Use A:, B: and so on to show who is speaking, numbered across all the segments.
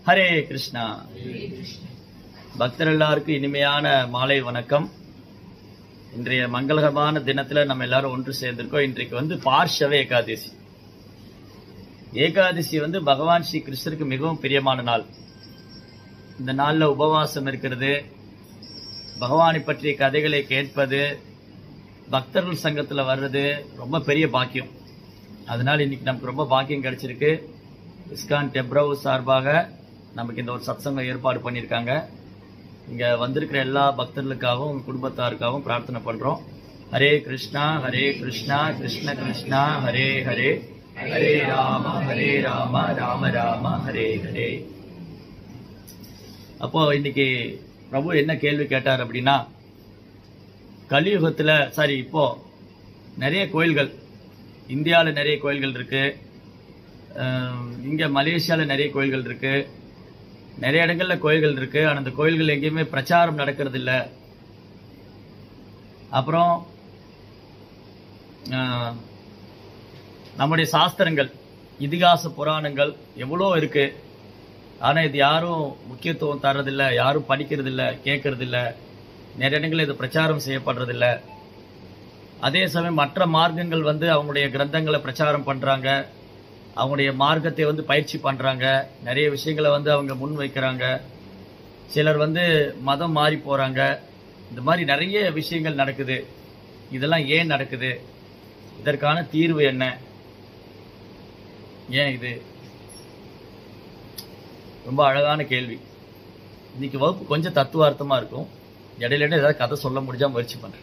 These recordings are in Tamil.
A: ஹரே கிருஷ்ணா பக்தர் எல்லாருக்கும் இனிமையான மாலை வணக்கம் இன்றைய மங்களகரமான தினத்துல நம்ம எல்லாரும் ஒன்று சேர்ந்திருக்கோம் இன்றைக்கு வந்து பார்ஷவ ஏகாதசி ஏகாதசி வந்து பகவான் ஸ்ரீ கிருஷ்ணருக்கு மிகவும் பிரியமான நாள் இந்த நாள்ல உபவாசம் இருக்கிறது பகவானை பற்றிய கதைகளை கேட்பது பக்தர்கள் சங்கத்துல வர்றது ரொம்ப பெரிய பாக்கியம் அதனால இன்னைக்கு நமக்கு ரொம்ப பாக்கியம் கிடைச்சிருக்கு இஸ்கான் டெப்ரவு சார்பாக நமக்கு இந்த ஒரு சத்சங்கம் ஏற்பாடு பண்ணியிருக்காங்க இங்க வந்திருக்கிற எல்லா பக்தர்களுக்காகவும் உங்க குடும்பத்தாருக்காகவும் பிரார்த்தனை பண்றோம் ஹரே கிருஷ்ணா ஹரே கிருஷ்ணா கிருஷ்ண கிருஷ்ணா ஹரே ஹரே ஹரே ராம ஹரே ராம ராம ராம ஹரே ஹரே அப்போ இன்னைக்கு பிரபு என்ன கேள்வி கேட்டார் அப்படின்னா கலியுகத்துல சாரி இப்போ நிறைய கோயில்கள் இந்தியாவில் நிறைய கோயில்கள் இருக்கு அஹ் இங்க மலேசியால நிறைய கோயில்கள் இருக்கு நிறைய இடங்கள்ல கோயில்கள் இருக்கு ஆனா அந்த கோயில்கள் எங்கேயுமே பிரச்சாரம் நடக்கிறது இல்ல அப்புறம் அஹ், நம்முடைய சாஸ்திரங்கள் இதிகாச புராணங்கள் எவ்வளோ இருக்கு ஆனா இது யாரும் முக்கியத்துவம் தர்றதில்ல யாரும் படிக்கிறது இல்ல கேட்கறது இல்ல நிறைய இடங்கள்ல இது பிரச்சாரம் செய்யப்படுறது இல்ல அதே சமயம் மற்ற மார்க்கங்கள் வந்து அவங்களுடைய கிரந்தங்களை பிரச்சாரம் பண்றாங்க அவங்களுடைய மார்க்கத்தை வந்து பயிற்சி பண்றாங்க நிறைய விஷயங்களை வந்து அவங்க முன் வைக்கிறாங்க சிலர் வந்து மதம் மாறி போறாங்க இந்த மாதிரி நிறைய விஷயங்கள் நடக்குது இதெல்லாம் ஏன் நடக்குது இதற்கான தீர்வு என்ன ஏன் இது ரொம்ப அழகான கேள்வி இன்னைக்கு வகுப்பு கொஞ்சம் தத்துவார்த்தமா இருக்கும் இடையில இடையில ஏதாவது கதை சொல்ல முடிஞ்சா முயற்சி பண்றேன்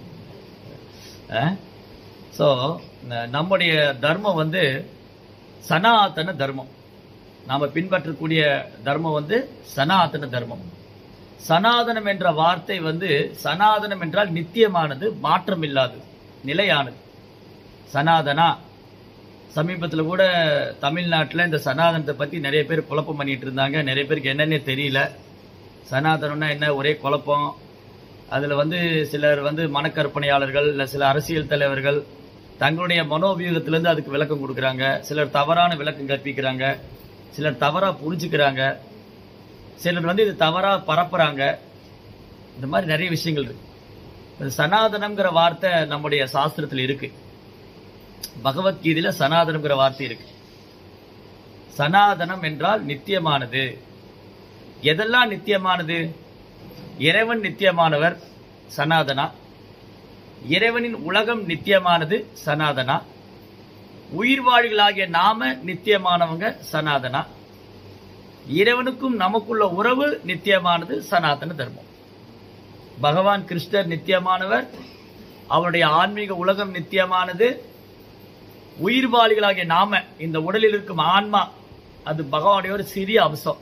A: ஸோ நம்முடைய தர்மம் வந்து சனாதன தர்மம் நாம பின்பற்றக்கூடிய தர்மம் வந்து சனாதன தர்மம் சனாதனம் என்ற வார்த்தை வந்து சனாதனம் என்றால் நித்தியமானது மாற்றம் இல்லாதது நிலையானது சனாதனா சமீபத்துல கூட தமிழ்நாட்டுல இந்த சனாதனத்தை பத்தி நிறைய பேர் குழப்பம் பண்ணிட்டு இருந்தாங்க நிறைய பேருக்கு என்னன்னே தெரியல சனாதனம்னா என்ன ஒரே குழப்பம் அதுல வந்து சிலர் வந்து மனக்கற்பனையாளர்கள் இல்ல சில அரசியல் தலைவர்கள் தங்களுடைய மனோவியூகத்திலிருந்து அதுக்கு விளக்கம் கொடுக்கறாங்க சிலர் தவறான விளக்கம் கற்பிக்கிறாங்க சிலர் தவறா புரிஞ்சுக்கிறாங்க சிலர் வந்து இது தவறா பரப்புறாங்க இந்த மாதிரி நிறைய விஷயங்கள் இருக்கு இந்த சனாதனம்ங்கிற வார்த்தை நம்முடைய சாஸ்திரத்துல இருக்கு பகவத்கீதையில சனாதனம்ங்கிற வார்த்தை இருக்கு சனாதனம் என்றால் நித்தியமானது எதெல்லாம் நித்தியமானது இறைவன் நித்தியமானவர் சனாதனா இறைவனின் உலகம் நித்தியமானது சனாதனா உயிர்வாழிகளாகிய நாம நித்தியமானவங்க சனாதனா இறைவனுக்கும் நமக்குள்ள உறவு நித்தியமானது சனாதன தர்மம் பகவான் கிருஷ்ணர் நித்தியமானவர் அவருடைய ஆன்மீக உலகம் நித்தியமானது உயிர்வாளிகளாகிய நாம இந்த உடலில் இருக்கும் ஆன்மா அது பகவானுடைய ஒரு சிறிய அம்சம்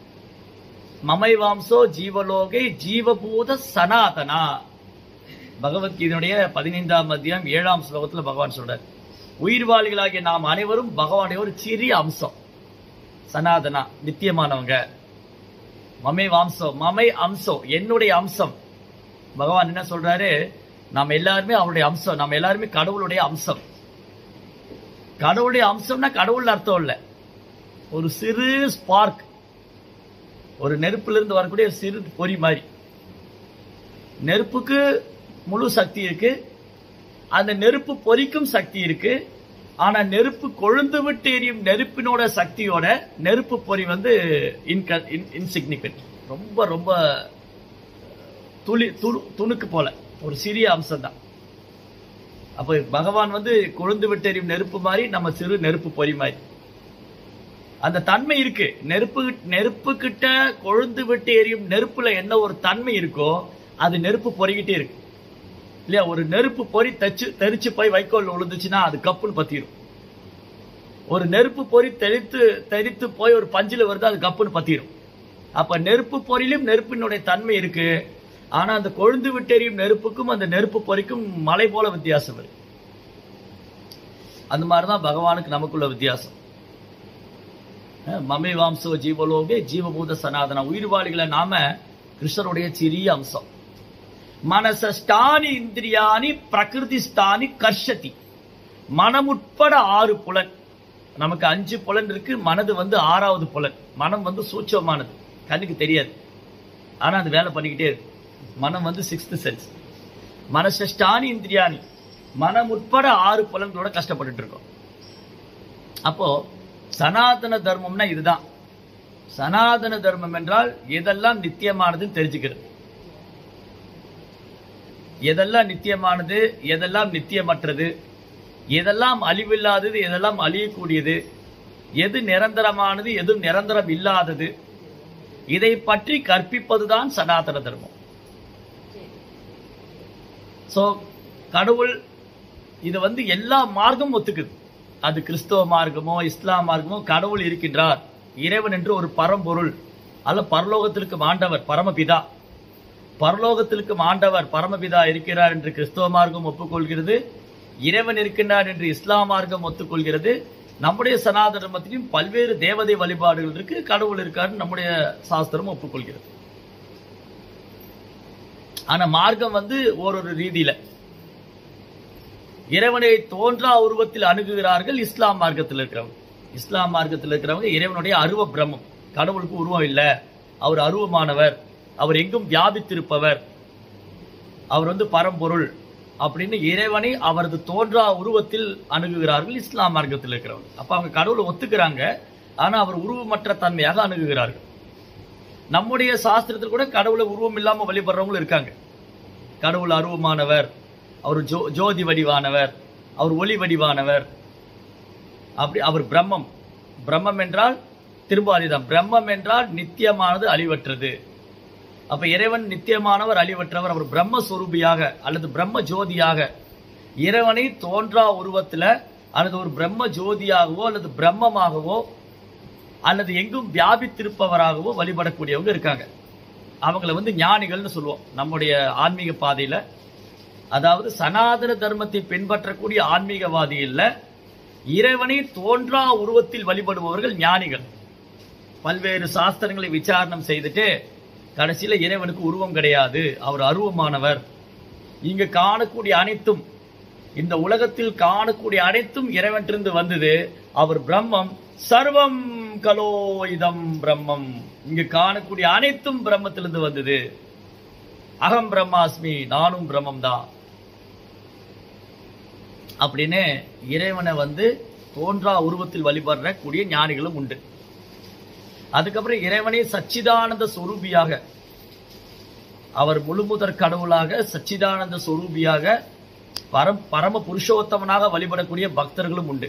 A: மமைவாம்சோ ஜீவலோகை ஜீவபூத சனாதனா பகவத்கீதையுடைய பதினைந்தாம் அத்தியாயம் ஏழாம் ஸ்லோகத்துல பகவான் சொல்றார் உயிர்வாளிகளாகிய நாம் அனைவரும் பகவானுடைய ஒரு சிறிய அம்சம் சனாதனா நித்தியமானவங்க மமை வாம்சோ மமை அம்சோ என்னுடைய அம்சம் பகவான் என்ன சொல்றாரு நாம் எல்லாருமே அவருடைய அம்சம் நம்ம எல்லாருமே கடவுளுடைய அம்சம் கடவுளுடைய அம்சம்னா கடவுள் அர்த்தம் இல்ல ஒரு சிறு ஸ்பார்க் ஒரு நெருப்புல இருந்து வரக்கூடிய ஒரு சிறு பொறி மாதிரி நெருப்புக்கு முழு சக்தி இருக்கு அந்த நெருப்பு பொறிக்கும் சக்தி இருக்கு ஆனா நெருப்பு கொழுந்து விட்டு எரியும் நெருப்பினோட சக்தியோட நெருப்பு பொறி வந்து இன்சிக்னிஃபிகண்ட் ரொம்ப ரொம்ப துளி துணு துணுக்கு போல ஒரு சிறிய அம்சம் தான் அப்ப பகவான் வந்து கொழுந்து விட்டு எரியும் நெருப்பு மாதிரி நம்ம சிறு நெருப்பு பொறி மாதிரி அந்த தன்மை இருக்கு நெருப்பு நெருப்பு கிட்ட கொழுந்து விட்டு எரியும் நெருப்புல என்ன ஒரு தன்மை இருக்கோ அது நெருப்பு பொறிக்கிட்டே இருக்கு இல்லையா ஒரு நெருப்பு பொறி தச்சு தெரிச்சு போய் வைக்கோல் விழுந்துச்சுன்னா அது கப்புன்னு பத்திரும் ஒரு நெருப்பு பொறி தெளித்து தெரித்து போய் ஒரு பஞ்சில வருது அது கப்புன்னு பத்திரும் அப்ப நெருப்பு பொறியிலும் நெருப்பினுடைய தன்மை இருக்கு ஆனா அந்த கொழுந்து விட்டெறியும் நெருப்புக்கும் அந்த நெருப்பு பொறிக்கும் மலை போல வித்தியாசம் இருக்கு அந்த மாதிரிதான் பகவானுக்கு நமக்குள்ள வித்தியாசம் அஹ் மமே வாம்சோ ஜீவலோகே ஜீவபூத சனாதன உயிர்வாளிகளை நாம கிருஷ்ணருடைய சிறிய அம்சம் மனசஸ்தானி இந்திரியானி பிரகிருதி ஸ்தானி கர்ஷதி மனம் உட்பட ஆறு புலன் நமக்கு அஞ்சு புலன் இருக்கு மனது வந்து ஆறாவது புலன் மனம் வந்து சூட்சமானது கண்ணுக்கு தெரியாது ஆனா அது வேலை பண்ணிக்கிட்டே இருக்கு மனம் வந்து சிக்ஸ்த் சென்ஸ் மனசஷ்டானி இந்திரியானி மனம் உட்பட ஆறு புலன்களோட கஷ்டப்பட்டுட்டு இருக்கோம் அப்போ சனாதன தர்மம்னா இதுதான் சனாதன தர்மம் என்றால் எதெல்லாம் நித்தியமானதுன்னு தெரிஞ்சுக்கிறது எதெல்லாம் நித்தியமானது எதெல்லாம் நித்தியமற்றது எதெல்லாம் அழிவில்லாதது எதெல்லாம் அழியக்கூடியது எது நிரந்தரமானது எது நிரந்தரம் இல்லாதது இதை பற்றி கற்பிப்பதுதான் சனாதன தர்மம் சோ கடவுள் இது வந்து எல்லா மார்க்கமும் ஒத்துக்குது அது கிறிஸ்தவ மார்க்கமோ இஸ்லாம் மார்க்கமோ கடவுள் இருக்கின்றார் இறைவன் என்று ஒரு பரம்பொருள் அல்ல பரலோகத்திற்கு ஆண்டவர் பரமபிதா பரலோகத்திற்கு ஆண்டவர் பரமபிதா இருக்கிறார் என்று கிறிஸ்தவ மார்க்கம் ஒப்புக்கொள்கிறது இறைவன் இருக்கின்றார் என்று இஸ்லாம் மார்க்கம் ஒத்துக்கொள்கிறது நம்முடைய சனாதன தர்மத்திலும் பல்வேறு தேவதை வழிபாடுகள் இருக்கு கடவுள் இருக்காரு நம்முடைய சாஸ்திரம் ஒப்புக்கொள்கிறது ஆனா மார்க்கம் வந்து ஓரொரு ரீதியில இறைவனை தோன்றா உருவத்தில் அணுகுகிறார்கள் இஸ்லாம் மார்க்கத்தில் இருக்கிறவங்க இஸ்லாம் மார்க்கத்தில் இருக்கிறவங்க இறைவனுடைய அருவ பிரம்மம் கடவுளுக்கு உருவம் இல்லை அவர் அருவமானவர் அவர் எங்கும் வியாபித்திருப்பவர் அவர் வந்து பரம்பொருள் அப்படின்னு இறைவனை அவரது தோன்றா உருவத்தில் அணுகுகிறார்கள் இஸ்லாம் மார்க்கத்தில் இருக்கிறவங்க அப்ப அவங்க கடவுளை ஒத்துக்கிறாங்க ஆனா அவர் உருவமற்ற தன்மையாக அணுகுகிறார்கள் நம்முடைய சாஸ்திரத்தில் கூட கடவுளை உருவம் இல்லாம வழிபடுறவங்களும் இருக்காங்க கடவுள் அருவமானவர் அவர் ஜோ ஜோதி வடிவானவர் அவர் ஒளி வடிவானவர் அப்படி அவர் பிரம்மம் பிரம்மம் என்றால் திரும்ப அதுதான் பிரம்மம் என்றால் நித்தியமானது அழிவற்றது அப்ப இறைவன் நித்தியமானவர் அழிவற்றவர் அவர் பிரம்மஸ்வரூபியாக அல்லது பிரம்ம ஜோதியாக இறைவனை தோன்றா உருவத்துல அல்லது ஒரு பிரம்ம ஜோதியாகவோ அல்லது பிரம்மமாகவோ அல்லது எங்கும் வியாபித்திருப்பவராகவோ வழிபடக்கூடியவங்க இருக்காங்க அவங்கள வந்து ஞானிகள்னு சொல்லுவோம் நம்முடைய ஆன்மீக பாதையில அதாவது சனாதன தர்மத்தை பின்பற்றக்கூடிய ஆன்மீகவாதி இல்ல இறைவனை தோன்றா உருவத்தில் வழிபடுபவர்கள் ஞானிகள் பல்வேறு சாஸ்திரங்களை விசாரணம் செய்துட்டு கடைசியில இறைவனுக்கு உருவம் கிடையாது அவர் அருவமானவர் இங்க காணக்கூடிய அனைத்தும் இந்த உலகத்தில் காணக்கூடிய அனைத்தும் இறைவனிலிருந்து வந்தது அவர் பிரம்மம் சர்வம் கலோ இதம் பிரம்மம் இங்க காணக்கூடிய அனைத்தும் பிரம்மத்திலிருந்து வந்தது அகம் பிரம்மாஸ்மி நானும் பிரம்மம் தான் அப்படின்னு இறைவனை வந்து தோன்றா உருவத்தில் வழிபடுற கூடிய ஞானிகளும் உண்டு அதுக்கப்புறம் இறைவனை சச்சிதானந்த சொரூபியாக அவர் முழுமுதற் கடவுளாக சச்சிதானந்த சொரூபியாக பரம் பரம புருஷோத்தமனாக வழிபடக்கூடிய பக்தர்களும் உண்டு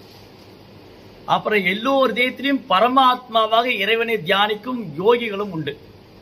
A: அப்புறம் எல்லோர் தேயத்திலையும் பரமாத்மாவாக இறைவனை தியானிக்கும் யோகிகளும் உண்டு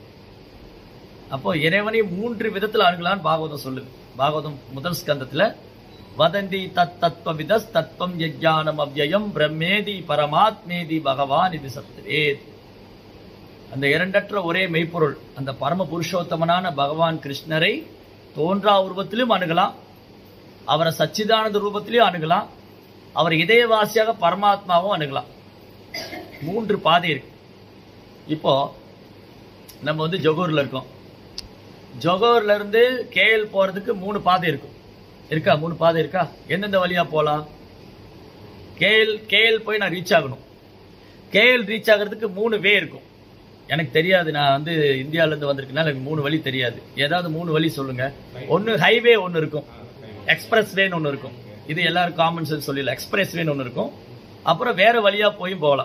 A: அப்போ இறைவனை மூன்று விதத்துல அணுகலான்னு பாகவதம் சொல்லுது பாகவதம் முதல் ஸ்கந்தத்துல வதந்தி தத் தத்வவிதஸ் தத்வம் யஜ்ஞானம் அவ்யயம் பிரம்மேதி பரமாத்மேதி பகவான் இது சத்துவேத் அந்த இரண்டற்ற ஒரே மெய்ப்பொருள் அந்த பரம புருஷோத்தமனான பகவான் கிருஷ்ணரை தோன்றா உருவத்திலும் அணுகலாம் அவரை சச்சிதானந்த ரூபத்திலையும் அணுகலாம் அவர் இதயவாசியாக பரமாத்மாவும் அணுகலாம் மூன்று பாதை இருக்கு இப்போ நம்ம வந்து ஜொகூர்ல இருக்கோம் ஜொகூர்ல இருந்து கேஎல் போறதுக்கு மூணு பாதை இருக்கும் இருக்கா மூணு பாதை இருக்கா எந்தெந்த வழியா போலாம் கேஎல் கேஎல் போய் நான் ரீச் ஆகணும் கேஎல் ரீச் ஆகிறதுக்கு மூணு வே இருக்கும் எனக்கு தெரியாது நான் வந்து இந்தியால இருந்து வந்திருக்கனால எனக்கு மூணு வழி தெரியாது ஏதாவது மூணு வழி சொல்லுங்க ஒன்னு ஹைவே ஒன்னு இருக்கும் எக்ஸ்பிரஸ் வேன்னு ஒன்னு இருக்கும் இது எல்லாரும் காமன் சென்ஸ் சொல்லல எக்ஸ்பிரஸ் வேன்னு ஒன்னு இருக்கும் அப்புறம் வேற வழியா போயும் போகலாம்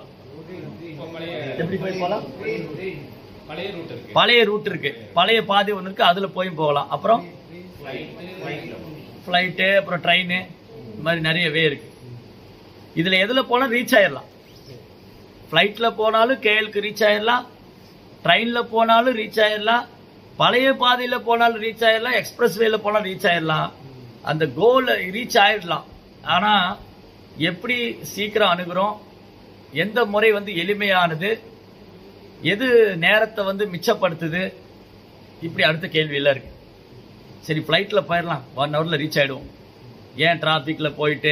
A: எப்படி போய் போகலாம்
B: பழைய ரூட் இருக்கு
A: பழைய ரூட் இருக்கு பழைய பாதை ஒன்று இருக்கு அதுல போயும் போகலாம் அப்புறம் ஃப்ளைட்டு அப்புறம் ட்ரெயின் இந்த மாதிரி நிறைய வே இருக்கு இதுல எதுல போனா ரீச் ஆயிடலாம் ஃப்ளைட்ல போனாலும் கேஎலுக்கு ரீச் ஆயிடலாம் ட்ரெயின்ல போனாலும் ரீச் ஆயிடலாம் பழைய பாதையில போனாலும் ரீச் ஆயிடலாம் எக்ஸ்பிரஸ் வேல போனாலும் ரீச் ஆயிடலாம் அந்த கோல ரீச் ஆயிடலாம் ஆனா எப்படி சீக்கிரம் அணுகுறோம் எந்த முறை வந்து எளிமையானது எது நேரத்தை வந்து மிச்சப்படுத்துது இப்படி அடுத்த கேள்வியெல்லாம் இருக்கு சரி ஃப்ளைட்டில் போயிடலாம் ஒன் ஹவரில் ரீச் ஆகிடுவோம் ஏன் டிராஃபிக்கில் போயிட்டு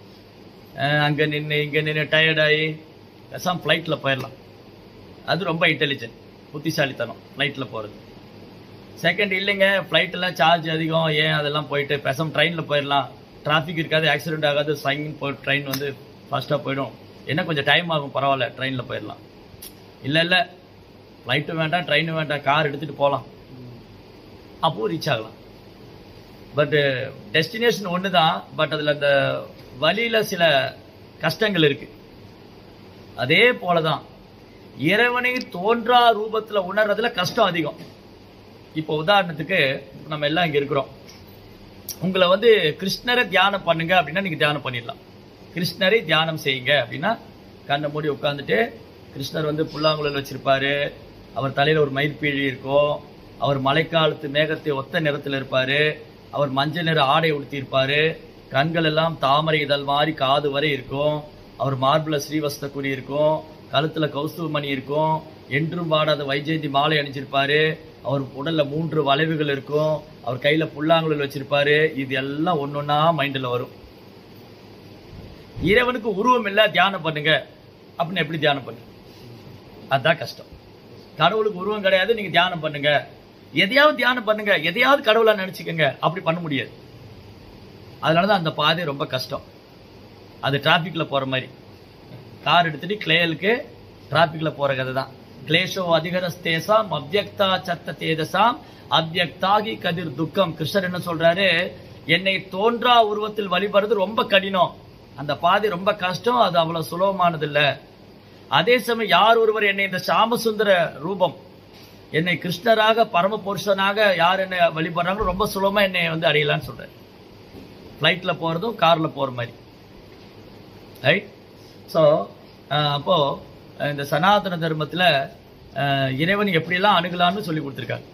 A: அங்கே நின்று இங்கே நின்று டயர்டாகி பேசாம ஃப்ளைட்டில் போயிடலாம் அது ரொம்ப இன்டெலிஜென்ட் புத்திசாலித்தனம் ஃப்ளைட்டில் போகிறது செகண்ட் இல்லைங்க ஃப்ளைட்டில் சார்ஜ் அதிகம் ஏன் அதெல்லாம் போயிட்டு பேசாம ட்ரெயினில் போயிடலாம் டிராஃபிக் இருக்காது ஆக்சிடென்ட் ஆகாது சைன் போ ட்ரெயின் வந்து ஃபாஸ்ட்டாக போயிடும் என்ன கொஞ்சம் டைம் ஆகும் பரவாயில்ல ட்ரெயினில் போயிடலாம் இல்லை இல்லை ஃப்ளைட்டும் வேண்டாம் ட்ரெயினும் வேண்டாம் கார் எடுத்துகிட்டு போகலாம் அப்போ ரீச் ஆகலாம் பட் டெஸ்டினேஷன் ஒன்று தான் பட் அதில் அந்த வழியில் சில கஷ்டங்கள் இருக்கு அதே போல தான் இறைவனை தோன்றா ரூபத்தில் உணர்றதுல கஷ்டம் அதிகம் இப்போ உதாரணத்துக்கு நம்ம எல்லாம் இங்கே இருக்கிறோம் உங்களை வந்து கிருஷ்ணரை தியானம் பண்ணுங்க அப்படின்னா நீங்க தியானம் பண்ணிடலாம் கிருஷ்ணரை தியானம் செய்யுங்க அப்படின்னா கண்ணை மூடி உட்காந்துட்டு கிருஷ்ணர் வந்து புல்லாங்குழல் வச்சிருப்பாரு அவர் தலையில ஒரு மயிர்பீழி இருக்கும் அவர் மழைக்காலத்து மேகத்தை ஒத்த நிறத்தில் இருப்பாரு அவர் மஞ்சள் நிற ஆடை உடுத்தியிருப்பாரு கண்கள் எல்லாம் தாமரை இதழ் மாதிரி காது வரை இருக்கும் அவர் மார்பிள ஸ்ரீவஸ்த குறி இருக்கும் கழுத்துல கௌஸ்துவ மணி இருக்கும் என்றும் வாடாத வைஜெயந்தி மாலை அணிஞ்சிருப்பாரு அவர் உடல்ல மூன்று வளைவுகள் இருக்கும் அவர் கையில புல்லாங்குழல் வச்சிருப்பாரு இது எல்லாம் ஒன்னொன்னா மைண்ட்ல வரும் இறைவனுக்கு உருவம் இல்ல தியானம் பண்ணுங்க அப்படின்னு எப்படி தியானம் பண்ணுங்க அதுதான் கஷ்டம் கடவுளுக்கு உருவம் கிடையாது நீங்க தியானம் பண்ணுங்க எதையாவது தியானம் பண்ணுங்க எதையாவது கடவுளா நினைச்சுக்கோங்க அப்படி பண்ண முடியாது அதனாலதான் அந்த பாதை ரொம்ப கஷ்டம் அது டிராபிக்ல போற மாதிரி கார் எடுத்துட்டு கிளேயலுக்கு டிராபிக்ல போற கதை தான் கிளேஷோ அதிகரஸ்தேசாம் அவ்யக்தா சத்த தேதசாம் அவ்யக்தாகி கதிர் துக்கம் கிருஷ்ணர் என்ன சொல்றாரு என்னை தோன்றா உருவத்தில் வழிபடுறது ரொம்ப கடினம் அந்த பாதை ரொம்ப கஷ்டம் அது அவ்வளவு சுலபமானது இல்ல அதே சமயம் யார் ஒருவர் என்னை இந்த சாமசுந்தர ரூபம் என்னை கிருஷ்ணராக பரம புருஷனாக யார் என்னை வழிபடுறாங்களோ ரொம்ப சுலபமா என்னை வந்து அடையலாம்னு சொல்றாரு ஃப்ளைட்ல போறதும் கார்ல போற மாதிரி ரைட் ஸோ அப்போ அஹ், இந்த சனாதன தர்மத்துல அஹ், இறைவன் எப்படியெல்லாம் அணுகலாம்னு சொல்லி கொடுத்துருக்காங்க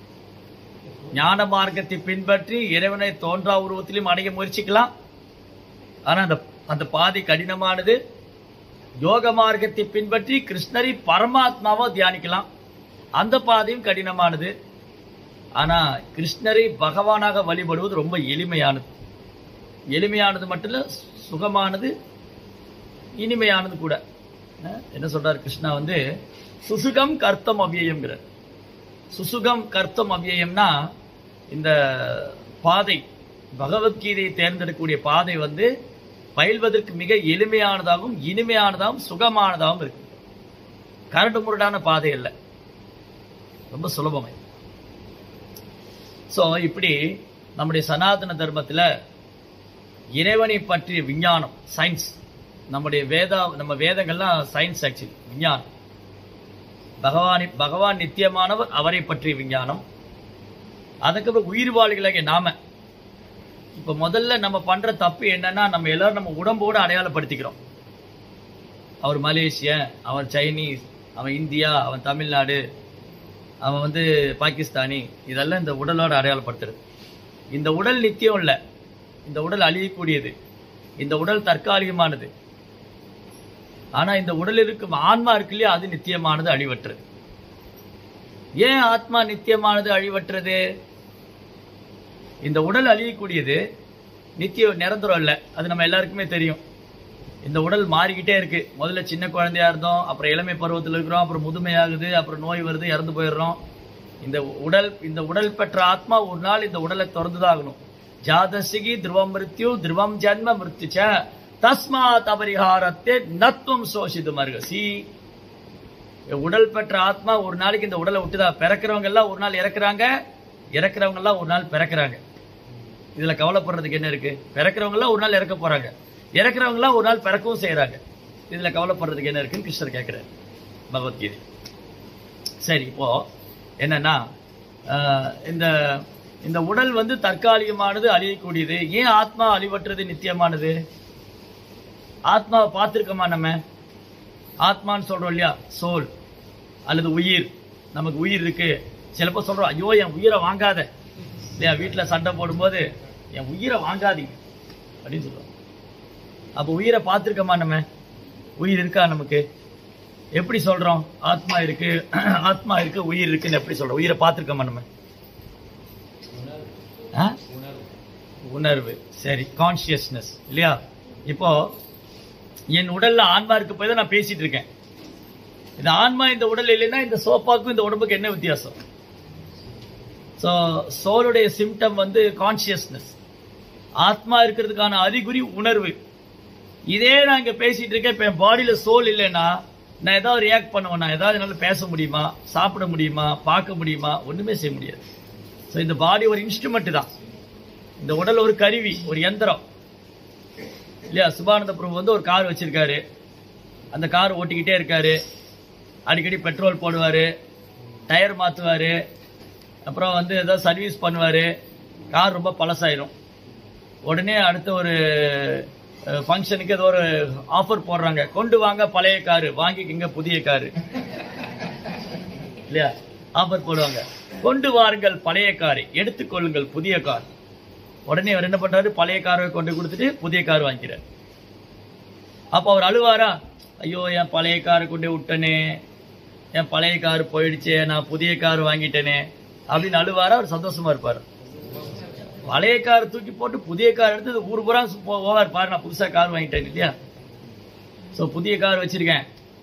A: ஞான மார்க்கத்தை பின்பற்றி இறைவனை தோன்றா உருவத்திலும் அடைய முயற்சிக்கலாம் ஆனா அந்த அந்த பாதை கடினமானது யோக மார்க்கத்தை பின்பற்றி கிருஷ்ணரை பரமாத்மாவா தியானிக்கலாம் அந்த பாதையும் கடினமானது ஆனா கிருஷ்ணரை பகவானாக வழிபடுவது ரொம்ப எளிமையானது எளிமையானது மட்டும் இல்ல சுகமானது இனிமையானது கூட அஹ் என்ன சொல்றாரு கிருஷ்ணா வந்து சுசுகம் கர்த்தம் அவ்யயம்ங்கிறார் சுசுகம் கர்த்தம் அவ்யயம்னா இந்த பாதை பகவத்கீதையை தேர்ந்தெடுக்கக்கூடிய பாதை வந்து பயில்வதற்கு மிக எளிமையானதாகவும் இனிமையானதாகவும் சுகமானதாகவும் இருக்கு கரடு முரடான பாதை இல்லை ரொம்ப சுலபமை சோ இப்படி நம்முடைய சனாதன தர்மத்துல இறைவனை பற்றிய விஞ்ஞானம் சயின்ஸ் நம்முடைய வேதா நம்ம வேதங்கள்லாம் சயின்ஸ் ஆக்சுவலி விஞ்ஞானம் பகவானை பகவான் நித்தியமானவர் அவரை பற்றிய விஞ்ஞானம் அதுக்கப்புறம் உயிர்வாளிகளாகிய நாம இப்ப முதல்ல நம்ம பண்ற தப்பு என்னன்னா நம்ம எல்லாரும் நம்ம உடம்போட அடையாளப்படுத்திக்கிறோம் அவர் மலேசியன் அவன் சைனீஸ் அவன் இந்தியா அவன் தமிழ்நாடு அவன் வந்து பாகிஸ்தானி இதெல்லாம் இந்த உடலோட அடையாளப்படுத்துறது இந்த உடல் நித்தியம் இல்லை இந்த உடல் அழியக்கூடியது இந்த உடல் தற்காலிகமானது ஆனா இந்த உடல் இருக்கும் ஆன்மா இருக்கு இல்லையா அது நித்தியமானது அழிவற்றது ஏன் ஆத்மா நித்தியமானது அழிவற்றது இந்த உடல் அழியக்கூடியது நித்திய நிரந்தரம் இல்லை அது நம்ம எல்லாருக்குமே தெரியும் இந்த உடல் மாறிக்கிட்டே இருக்கு முதல்ல சின்ன குழந்தையா இருந்தோம் அப்புறம் இளமை பருவத்தில் இருக்கிறோம் அப்புறம் முதுமையாகுது அப்புறம் நோய் வருது இறந்து போயிடுறோம் இந்த உடல் இந்த உடல் பெற்ற ஆத்மா ஒரு நாள் இந்த உடலை திறந்துதான் ஆகணும் ஜாதசிகி துருவம் மிருத்யு துருவம் ஜன்ம மிருத்யுச்ச தஸ்மாத் அபரிஹாரத்தே நத்வம் சோசிது மருகசி உடல் பெற்ற ஆத்மா ஒரு நாளைக்கு இந்த உடலை விட்டுதா பிறக்கிறவங்க எல்லாம் ஒரு நாள் இறக்குறாங்க இறக்குறவங்க எல்லாம் ஒரு நாள் பிறக்கிறாங்க இதுல கவலைப்படுறதுக்கு என்ன இருக்கு பிறக்கிறவங்க எல்லாம் ஒரு நாள் இறக்க போறாங்க இறக்குறவங்க எல்லாம் ஒரு நாள் பிறக்கவும் செய்யறாங்க இதுல கவலைப்படுறதுக்கு என்ன இருக்குன்னு கிருஷ்ணர் கேட்கிறார் பகவத்கீதை சரி இப்போ என்னன்னா ஆஹ், இந்த இந்த உடல் வந்து தற்காலிகமானது அழியக்கூடியது ஏன் ஆத்மா அழிவற்றது நித்தியமானது ஆத்மாவை பார்த்திருக்கோமா நம்ம ஆத்மான்னு சொல்றோம் இல்லையா சோல் அல்லது உயிர் நமக்கு உயிர் இருக்கு சிலப்போ சொல்றோம் ஐயோ என் உயிரை வாங்காத இல்லையா வீட்டுல சண்டை போடும்போது என் உயிரை வாங்காதீங்க அப்படின்னு சொல்றோம் அப்போ உயிரை பார்த்திருக்கோமா நம்ம உயிர் இருக்கா நமக்கு எப்படி சொல்றோம் ஆத்மா இருக்கு ஆத்மா இருக்கு உயிர் இருக்குன்னு எப்படி சொல்றோம் உயிரை பார்த்திருக்கோமா நம்ம ஆ? உணர்வு சரி கான்சியஸ்னஸ் இல்லையா இப்போ என் உடல்ல ஆன்மா இருக்கு போய் தான் நான் பேசிட்டு இருக்கேன் இந்த ஆன்மா இந்த உடல் இல்லைன்னா இந்த சோப்பாக்கும் இந்த உடம்புக்கு என்ன வித்தியாசம் ஸோ சோலுடைய சிம்டம் வந்து கான்சியஸ்னஸ் ஆத்மா இருக்கிறதுக்கான அறிகுறி உணர்வு இதே நான் இங்க பேசிட்டு இருக்கேன் இப்ப என் பாடியில சோல் இல்லைன்னா நான் ஏதாவது ரியாக்ட் பண்ணுவேன் நான் ஏதாவது என்னால பேச முடியுமா சாப்பிட முடியுமா பார்க்க முடியுமா ஒண்ணுமே செய்ய முடியாது ஸோ இந்த பாடி ஒரு இன்ஸ்ட்ருமெண்ட் தான் இந்த உடல் ஒரு கருவி ஒரு யந்திரம் இல்லையா சுபானந்த பிரபு வந்து ஒரு கார் வச்சிருக்காரு அந்த கார் ஓட்டிக்கிட்டே இருக்காரு அடிக்கடி பெட்ரோல் போடுவாரு டயர் மாத்துவாரு அப்புறம் வந்து ஏதாவது சர்வீஸ் பண்ணுவாரு கார் ரொம்ப பழசாயிரும் உடனே அடுத்த ஒரு ஃபங்க்ஷனுக்கு ஏதோ ஒரு ஆஃபர் போடுறாங்க கொண்டு வாங்க பழைய காரு வாங்கிக்கங்க புதிய காரு இல்லையா ஆஃபர் போடுவாங்க கொண்டு வாருங்கள் பழைய காரை எடுத்துக்கொள்ளுங்கள் புதிய கார் உடனே அவர் என்ன பண்றாரு பழைய காரை கொண்டு கொடுத்துட்டு புதிய கார் வாங்கிக்கிறார் அப்ப அவர் அழுவாரா ஐயோ என் பழைய காரை கொண்டு விட்டனே என் பழைய கார் போயிடுச்சே நான் புதிய கார் வாங்கிட்டேனே அப்படின்னு அழுவாரா அவர் சந்தோஷமா இருப்பாரு பழைய கார் தூக்கி போட்டு புதிய கார் எடுத்து ஊர் பூரா சு- போ- போவார் பாரு நான் புதுசா கார் வாங்கிட்டேன் இல்லையா சோ புதிய கார் வச்சிருக்கேன்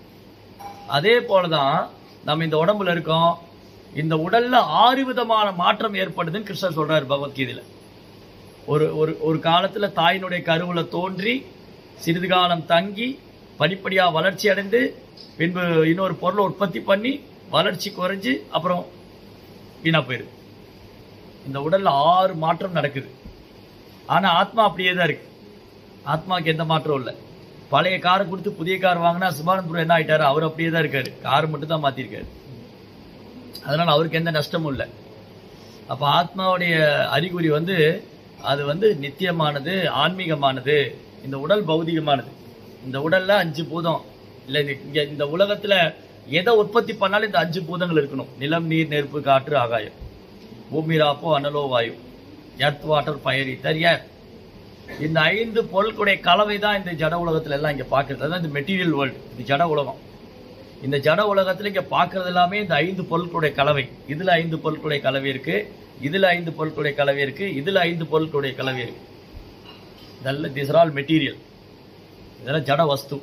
A: அதே போலதான் நம்ம இந்த உடம்புல இருக்கோம் இந்த உடல்ல ஆறு விதமான மாற்றம் ஏற்படுதுன்னு கிருஷ்ணர் சொல்றாரு பகவத்கீதையில ஒரு ஒரு ஒரு காலத்துல தாயினுடைய கருவுல தோன்றி சிறிது காலம் தங்கி படிப்படியா வளர்ச்சி அடைந்து பின்பு இன்னொரு பொருளை உற்பத்தி பண்ணி வளர்ச்சி குறைஞ்சு அப்புறம் வீணா போயிருக்கு இந்த உடல்ல ஆறு மாற்றம் நடக்குது ஆனா ஆத்மா அப்படியே தான் இருக்கு ஆத்மாவுக்கு எந்த மாற்றம் இல்லை பழைய காரை கொடுத்து புதிய கார் வாங்கினா சுபானந்தபுரம் என்ன ஆயிட்டாரு அவர் அப்படியே தான் இருக்காரு கார் மட்டும் தான் மாத்திருக்காரு அதனால அவருக்கு எந்த நஷ்டமும் இல்லை அப்ப ஆத்மாவுடைய அறிகுறி வந்து அது வந்து நித்தியமானது ஆன்மீகமானது இந்த உடல் பௌதிகமானது இந்த உடல்ல அஞ்சு பூதம் இல்ல இந்த- இங்க இந்த உலகத்துல எதை உற்பத்தி பண்ணாலும் இந்த அஞ்சு பூதங்கள் இருக்கணும் நிலம் நீர் நெருப்பு காற்று ஆகாயம் பூமி ராப்போ அனலோ வாயு earth water fire ether air இந்த ஐந்து பொருட்களுடைய கலவை தான் இந்த ஜட உலகத்துல எல்லாம் இங்க பாக்குறது அதான் இந்த மெட்டீரியல் வேர்ல்டு இது ஜட உலகம் இந்த ஜட உலகத்துல இங்க பாக்குறது எல்லாமே இந்த ஐந்து பொருட்களுடைய கலவை இதுல ஐந்து பொருட்களுடைய கலவை இருக்கு இதுல ஐந்து பொருட்களுடைய கலவை இருக்கு இதுல ஐந்து பொருட்களுடைய கலவை இருக்கு இதெல்லாம் திஸ் ஆல் மெட்டீரியல் இதெல்லாம் ஜட வஸ்து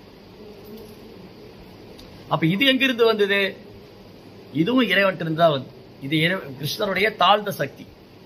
A: அப்ப இது எங்கிருந்து வந்தது இதுவும் இறைவன்ட்டு இருந்து தான் வந்து இது இறை கிருஷ்ணருடைய தாழ்ந்த சக்தி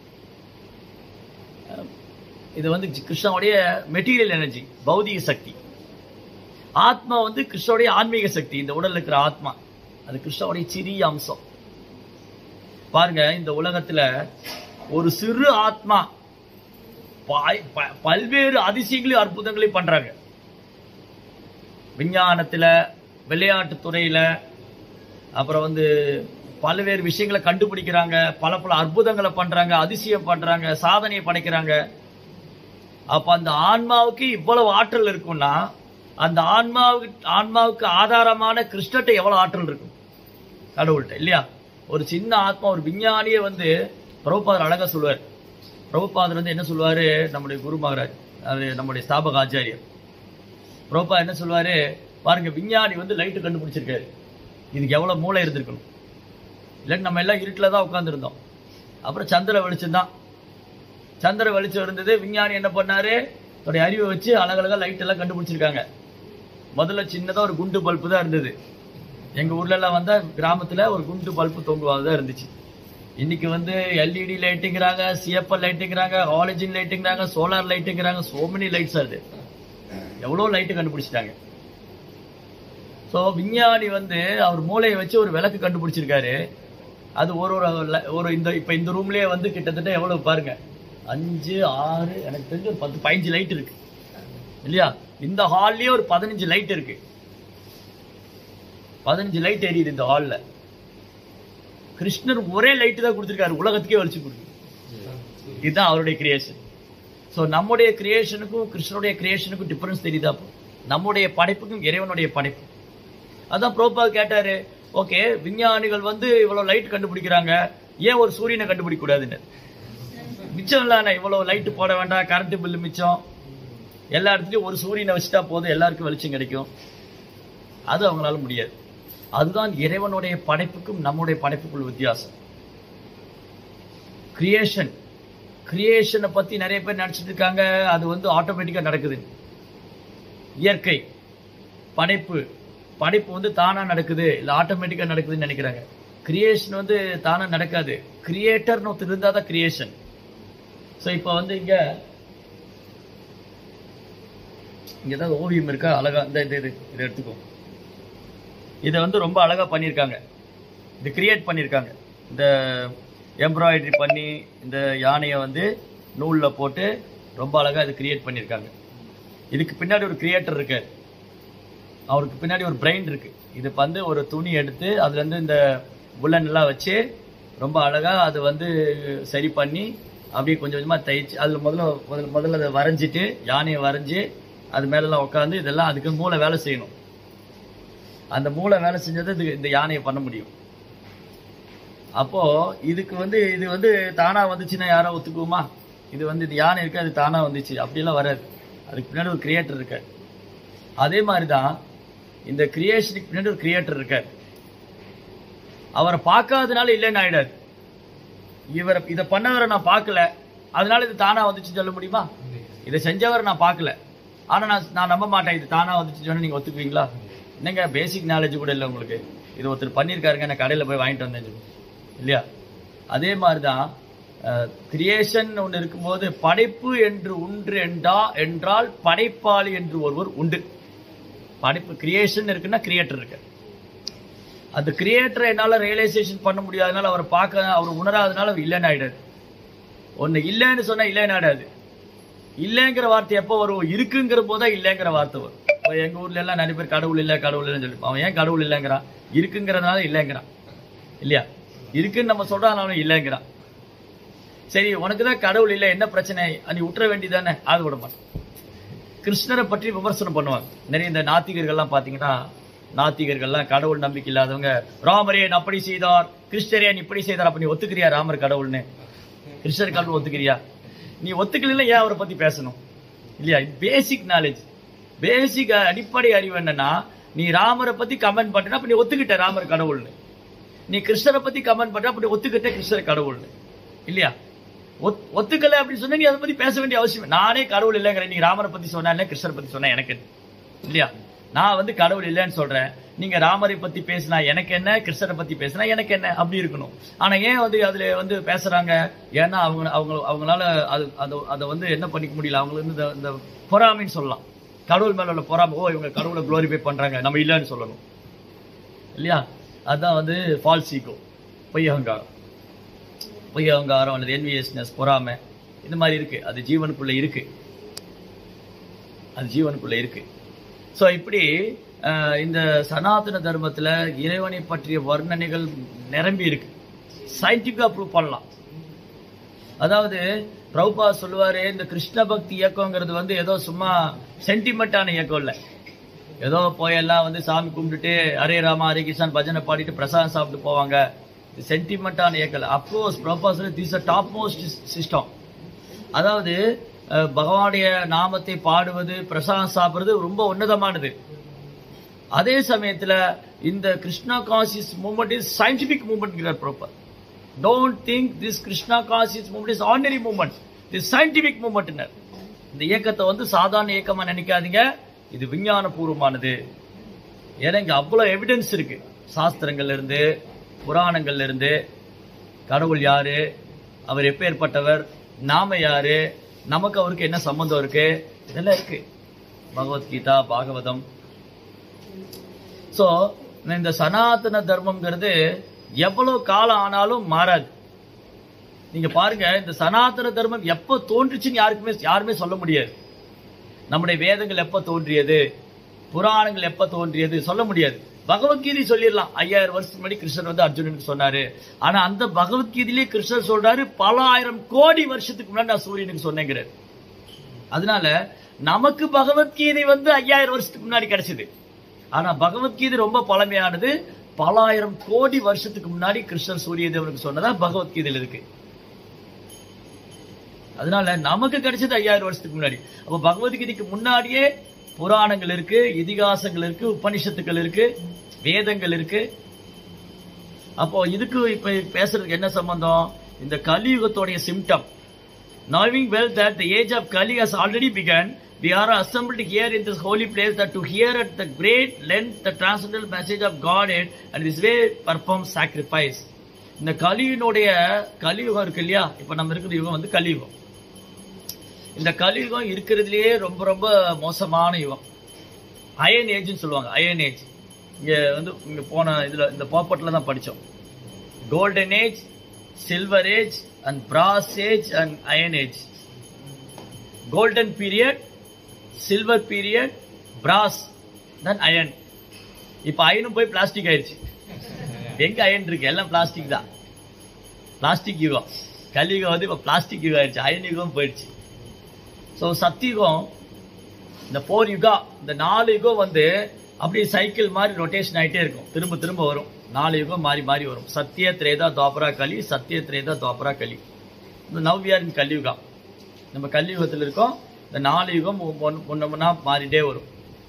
A: இது வந்து கிருஷ்ணனுடைய மெட்டீரியல் எனர்ஜி பௌதிக சக்தி ஆத்மா வந்து கிருஷ்ணனுடைய ஆன்மீக சக்தி இந்த உடல்ல இருக்கிற ஆத்மா அது கிருஷ்ணனுடைய சிறிய அம்சம் பாருங்க இந்த உலகத்துல ஒரு சிறு ஆத்மா பாய்- ப- பல்வேறு அதிசயங்களையும் அற்புதங்களையும் பண்றாங்க விஞ்ஞானத்துல விளையாட்டு துறையில அப்புறம் வந்து பல்வேறு விஷயங்களை கண்டுபிடிக்கிறாங்க பல பல அற்புதங்களை பண்றாங்க அதிசயம் பண்றாங்க சாதனையை படைக்கிறாங்க அப்ப அந்த ஆன்மாவுக்கு இவ்வளவு ஆற்றல் இருக்கும்னா அந்த ஆன்மாவுக்கு ஆன்மாவுக்கு ஆதாரமான கிருஷ்ணர்ட்ட எவ்வளவு ஆற்றல் இருக்கும் கடவுள்கிட்ட இல்லையா ஒரு சின்ன ஆத்மா ஒரு விஞ்ஞானியே வந்து பிரபுபாதர் அழகா சொல்லுவார் பிரபுபாதர் வந்து என்ன சொல்லுவாரு நம்முடைய குரு மகாராஜ் அது நம்முடைய ஸ்தாபக ஆச்சாரியர் பிரபுபா என்ன சொல்லுவாரு பாருங்க விஞ்ஞானி வந்து லைட்டு கண்டுபிடிச்சிருக்காரு இதுக்கு எவ்வளவு மூளை இருந்திருக்கணும் இல்லைன்னு நம்ம எல்லாம் இருட்டில் தான் உட்காந்துருந்தோம் அப்புறம் சந்திர வெளிச்சம் தான் சந்திர வெளிச்சம் இருந்தது விஞ்ஞானி என்ன பண்ணாரு தன்னுடைய அறிவை வச்சு அழகழகா லைட் எல்லாம் கண்டுபிடிச்சிருக்காங்க முதல்ல சின்னதா ஒரு குண்டு பல்பு தான் இருந்தது எங்க ஊர்ல எல்லாம் வந்தா கிராமத்துல ஒரு குண்டு பல்பு தொங்குவாது தான் இருந்துச்சு இன்னைக்கு வந்து எல்இடி லைட்டுங்கிறாங்க சிஎப்எல் லைட்டுங்கிறாங்க ஆலஜின் லைட்டுங்கிறாங்க சோலார் லைட்டுங்கிறாங்க சோ மெனி லைட்ஸ் அது எவ்வளோ லைட்டு கண்டுபிடிச்சிட்டாங்க ஸோ விஞ்ஞானி வந்து அவர் மூளையை வச்சு ஒரு விளக்கு கண்டுபிடிச்சிருக்காரு அது ஒரு ஒரு ல- ஒரு இந்த இப்போ இந்த ரூம்லயே வந்து கிட்டத்தட்ட எவ்வளவு பாருங்க அஞ்சு ஆறு எனக்கு தெரிஞ்சு ஒரு பத்து பதினஞ்சு லைட் இருக்கு இல்லையா இந்த ஹால்லயே ஒரு பதினஞ்சு லைட் இருக்கு பதினஞ்சு லைட் எரியுது இந்த ஹால்ல கிருஷ்ணர் ஒரே லைட் தான் கொடுத்துருக்காரு உலகத்துக்கே வெளிச்சு கொடுக்கு இதுதான் அவருடைய கிரியேஷன் ஸோ நம்முடைய கிரியேஷனுக்கும் கிருஷ்ணனுடைய கிரியேஷனுக்கும் டிஃபரன்ஸ் தெரியுதா அப்போ? நம்முடைய படைப்புக்கும் இறைவனுடைய படைப்பு அதான் ப்ரோபா கேட்டாரு ஓகே விஞ்ஞானிகள் வந்து இவ்வளவு லைட் கண்டுபிடிக்கிறாங்க ஏன் ஒரு சூரியனை கண்டுபிடிக்க கூடாதுன்னு மிச்சம் இல்ல இவ்வளவு லைட் போட வேண்டாம் கரண்ட் பில்லு மிச்சம் எல்லா இடத்துலயும் ஒரு சூரியனை வச்சுட்டா போதும் எல்லாருக்கும் வெளிச்சம் கிடைக்கும் அது அவங்களால முடியாது அதுதான் இறைவனுடைய படைப்புக்கும் நம்முடைய படைப்புக்குள்ள வித்தியாசம் கிரியேஷன் கிரியேஷனை பத்தி நிறைய பேர் நினைச்சிட்டு இருக்காங்க அது வந்து ஆட்டோமேட்டிக்கா நடக்குது இயற்கை படைப்பு படைப்பு வந்து தானா நடக்குது இல்ல ஆட்டோமேட்டிக்கா நடக்குதுன்னு நினைக்கிறாங்க கிரியேஷன் வந்து தானா நடக்காது கிரியேட்டர்னு ஒருத்தர் இருந்தா தான் கிரியேஷன் ஸோ இப்போ வந்து இங்க இங்க ஏதாவது ஓவியம் இருக்கா அழகா இந்த இது இது இதை எடுத்துக்கோ இதை வந்து ரொம்ப அழகா பண்ணியிருக்காங்க இது கிரியேட் பண்ணியிருக்காங்க இந்த எம்ப்ராய்டரி பண்ணி இந்த யானையை வந்து நூலில் போட்டு ரொம்ப அழகா இது கிரியேட் பண்ணியிருக்காங்க இதுக்கு பின்னாடி ஒரு கிரியேட்டர் இருக்காரு அவருக்கு பின்னாடி ஒரு பிரெயின் இருக்கு இது வந்து ஒரு துணி எடுத்து அதுல இருந்து இந்த புல்லன் எல்லாம் வச்சு ரொம்ப அழகா அது வந்து சரி பண்ணி அப்படியே கொஞ்சம் கொஞ்சமா தைச்சு அதுல முதல்ல முதல்ல முதல்ல அதை வரைஞ்சிட்டு யானையை வரைஞ்சி அது மேலெல்லாம் உட்காந்து இதெல்லாம் அதுக்கு மூளை வேலை செய்யணும் அந்த மூளை வேலை செஞ்சது இது இந்த யானையை பண்ண முடியும் அப்போ இதுக்கு வந்து இது வந்து தானா வந்துச்சுன்னா யாரோ ஒத்துக்குவோமா இது வந்து இது யானை இருக்கு அது தானா வந்துச்சு அப்படியெல்லாம் வராது அதுக்கு பின்னாடி ஒரு கிரியேட்டர் இருக்காரு அதே மாதிரி தான் இந்த கிரியேஷனுக்கு பின்னாடி ஒரு கிரியேட்டர் இருக்கார் அவரை பார்க்காதனால இல்லைன்னு ஆயிடாது இவரை இதை பண்ணவரை நான் பார்க்கல அதனால இது தானா வந்துச்சுன்னு சொல்ல முடியுமா இதை செஞ்சவரை நான் பார்க்கல ஆனா நான் நான் நம்ப மாட்டேன் இது தானா வந்துச்சுன்னு சொன்னா நீங்க ஒத்துக்குவீங்களா என்னங்க பேசிக் நாலேஜ் கூட இல்லை உங்களுக்கு இது ஒருத்தர் பண்ணியிருக்காருங்க நான் கடையில் போய் வாங்கிட்டு வந்தேன் சொல்லு. இல்லையா அதே மாதிரி தான் கிரியேஷன் ஒன்று இருக்கும்போது படைப்பு என்று ஒன்று என்றா என்றால் படைப்பாளி என்று ஒருவர் உண்டு படைப்பு கிரியேஷன் இருக்குன்னா கிரியேட்டர் இருக்கு அந்த கிரியேட்டரை என்னால் ரியலைசேஷன் பண்ண முடியாதனால அவரை பார்க்க அவர் உணராதனால அவர் இல்லைன்னு ஆயிடாது ஒன்று இல்லைன்னு சொன்னா இல்லைன்னு ஆயிடாது இல்லைங்கிற வார்த்தை எப்போ வரும் இருக்குங்கிற போது தான் இல்லைங்கிற வார்த்தை வரும் இப்போ எங்க ஊர்ல எல்லாம் நிறைய பேர் கடவுள் இல்லை கடவுள் இல்லைன்னு சொல்லி அவன் ஏன் கடவுள் இல்லைங்கிறான் இருக்குங்கிறதுனால இல்லைங்கிறான் இல்லையா இருக்குன்னு நம்ம சொல்றான் அவன் இல்லைங்கிறான் சரி உனக்கு தான் கடவுள் இல்லை என்ன பிரச்சனை நீ விட்டுற வேண்டியதானே அது விட மாட்டான் கிருஷ்ணரை பற்றி விமர்சனம் பண்ணுவாங்க நிறைய இந்த நாத்திகர்கள்லாம் பார்த்தீங்கன்னா நாத்திகர்கள்லாம் கடவுள் நம்பிக்கை இல்லாதவங்க ராமரேன் அப்படி செய்தார் கிருஷ்ணரேன் இப்படி செய்தார் அப்ப நீ ஒத்துக்கிறியா ராமர் கடவுள்னு கிருஷ்ணர் கடவுள் ஒத்துக்கிறியா நீ ஒத்துக்கல ஏன் அவரை பத்தி பேசணும் இல்லையா பேசிக் நாலேஜ் பேசிக் அடிப்படை அறிவு என்னன்னா நீ ராமரை பத்தி கமெண்ட் பண்ணா அப்ப நீ ஒத்துக்கிட்ட ராமர் கடவுள்னு நீ கிருஷ்ணரை பத்தி கமெண்ட் பண்ண அப்படி ஒத்துக்கிட்ட கிருஷ்ணர் கடவுள்னு இல்லையா ஒத்- ஒத்துக்கல அப்படின்னு சொன்னா நீ அதை பத்தி பேச வேண்டிய அவசியம் இல்லை. நானே கடவுள் இல்லைங்கிறேன் நீ ராமரை பத்தி சொன்னா இல்லை கிருஷ்ணரை பத்தி சொன்னா எனக்கு என்ன? இல்லையா நான் வந்து கடவுள் இல்லைன்னு சொல்றேன் நீங்க ராமரை பத்தி பேசினா எனக்கு என்ன கிருஷ்ணரை பத்தி பேசினா எனக்கு என்ன அப்படி இருக்கணும் ஆனா ஏன் வந்து அதுல வந்து பேசுறாங்க ஏன்னா அவங்க அவங்க அவங்களால அது அதை அதை வந்து என்ன பண்ணிக்க முடியல அவங்களுக்கு வந்து இந்த- இந்த பொறாமைன்னு சொல்லலாம் கடவுள் மேல உள்ள பொறாமை ஓ இவங்க கடவுளை குளோரிஃபை பண்றாங்க நம்ம இல்லைன்னு சொல்லணும் இல்லையா அதுதான் வந்து ஃபால்ஸ் ஈகோ பொய் அகங்காரம் பொய் அகங்காரம் அல்லது என்விஎஸ்னஸ் பொறாமை இந்த மாதிரி இருக்கு அது ஜீவனுக்குள்ள இருக்கு அது ஜீவனுக்குள்ள இருக்கு ஸோ இப்படி அஹ், இந்த சனாதன தர்மத்துல இறைவனை பற்றிய வர்ணனைகள் நிரம்பி இருக்கு சயின்டிஃபிக்கா ப்ரூவ் பண்ணலாம் அதாவது பிரபுபா சொல்லுவாரு இந்த கிருஷ்ண பக்தி இயக்கங்கிறது வந்து ஏதோ சும்மா சென்டிமெண்டான இயக்கம் இல்லை ஏதோ போயெல்லாம் வந்து சாமி கும்பிட்டுட்டு ஹரே ராமா ஹரே கிருஷ்ணன் பஜனை பாடிட்டு பிரசாதம் சாப்பிட்டு போவாங்க இது சென்டிமெண்டான இயக்கம் அப்கோர்ஸ் பிரபுபா சொல்லி this a top most system அதாவது அஹ், பகவானுடைய நாமத்தை பாடுவது பிரசாதம் சாப்பிடுறது ரொம்ப உன்னதமானது அதே சமயத்துல இந்த கிருஷ்ணா காசிஸ் movement is scientific movement Prabha don't think this Krishna காசிஸ் movement is ordinary movement this scientific movement இந்த இயக்கத்தை வந்து சாதாரண இயக்கமா நினைக்காதீங்க இது விஞ்ஞான பூர்வமானது ஏன்னா இங்க அவ்வளவு எவிடன்ஸ் இருக்கு சாஸ்திரங்கள்ல இருந்து புராணங்கள்ல இருந்து கடவுள் யாரு அவர் எப்பேற்பட்டவர் நாம யாரு நமக்கு அவருக்கு என்ன சம்பந்தம் இருக்கு இதெல்லாம் இருக்கு பகவத்கீதா பாகவதம் சோ இந்த சனாதன தர்மம்ங்கிறது எவ்வளவு காலம் ஆனாலும் மாறாது நீங்க பாருங்க இந்த சனாதன தர்மம் எப்ப தோன்றுச்சுன்னு யாருக்குமே யாருமே சொல்ல முடியாது நம்முடைய வேதங்கள் எப்ப தோன்றியது புராணங்கள் எப்ப தோன்றியது சொல்ல முடியாது பகவத்கீதை சொல்லிடலாம் ஐயாயிரம் வருஷத்துக்கு முன்னாடி கிருஷ்ணர் வந்து அர்ஜுனனுக்கு சொன்னாரு ஆனா அந்த பகவத்கீதையிலே கிருஷ்ணர் சொல்றாரு பல ஆயிரம் கோடி வருஷத்துக்கு முன்னாடி நான் சூரியனுக்கு சொன்னேங்கிறார் அதனால நமக்கு பகவத்கீதை வந்து ஐயாயிரம் வருஷத்துக்கு முன்னாடி கிடைச்சது ஆனா பகவத்கீதை ரொம்ப பழமையானது பல ஆயிரம் கோடி வருஷத்துக்கு முன்னாடி கிருஷ்ணர் சூரிய தேவனுக்கு சொன்னதா பகவத்கீதையில் இருக்கு அதனால நமக்கு கிடைச்சது ஐயாயிரம் வருஷத்துக்கு முன்னாடி அப்ப பகவத்கீதைக்கு முன்னாடியே புராணங்கள் இருக்கு இதிகாசங்கள் இருக்கு உபனிஷத்துக்கள் இருக்கு வேதங்கள் இருக்கு அப்போ இதுக்கு இப்ப பேசுறதுக்கு என்ன சம்பந்தம் இந்த கலியுகத்தோடைய symptom knowing well that the age of Kali has already begun, we are assembled here in this holy place that to hear at the great length the transcendental message of Godhead and this way perform sacrifice. இந்த கலியினுடைய கலியுகம் இருக்கு இல்லையா இப்ப நம்ம இருக்கிற யுகம் வந்து கலியுகம் இந்த கலியுகம் இருக்கிறதுலயே ரொம்ப ரொம்ப மோசமான யுகம் அயன் ஏஜ்னு சொல்லுவாங்க அயன் ஏஜ் இங்க வந்து இங்க போன இதுல இந்த பாப்பட்ல தான் படிச்சோம் golden age silver age and brass age and iron age golden period silver period brass then iron இப்போ அயனும் போய் பிளாஸ்டிக் ஆயிடுச்சு எங்க அயன் இருக்கு எல்லாம் பிளாஸ்டிக் தான் பிளாஸ்டிக் யுகம் கலியுகம் வந்து இப்போ பிளாஸ்டிக் யுகம் ஆயிடுச்சு அயன் யுகம் போயிடுச்சு ஸோ சத்தியுகம் இந்த ஃபோர் யுகா இந்த நாலு யுகம் வந்து அப்படியே சைக்கிள் மாதிரி ரொட்டேஷன் ஆயிட்டே இருக்கும் திரும்ப திரும்ப வரும் நாலு யுகம் மாறி மாறி வரும் சத்திய திரேதா துவாபரா கலி சத்திய திரேதா துவாபரா கலி இந்த நவ்வியார் இன் கலியுகா நம்ம கலியுகத்தில் இருக்கோம் இந்த நாலு யுகம் ஒன்று ஒன்றா மாறிட்டே வரும்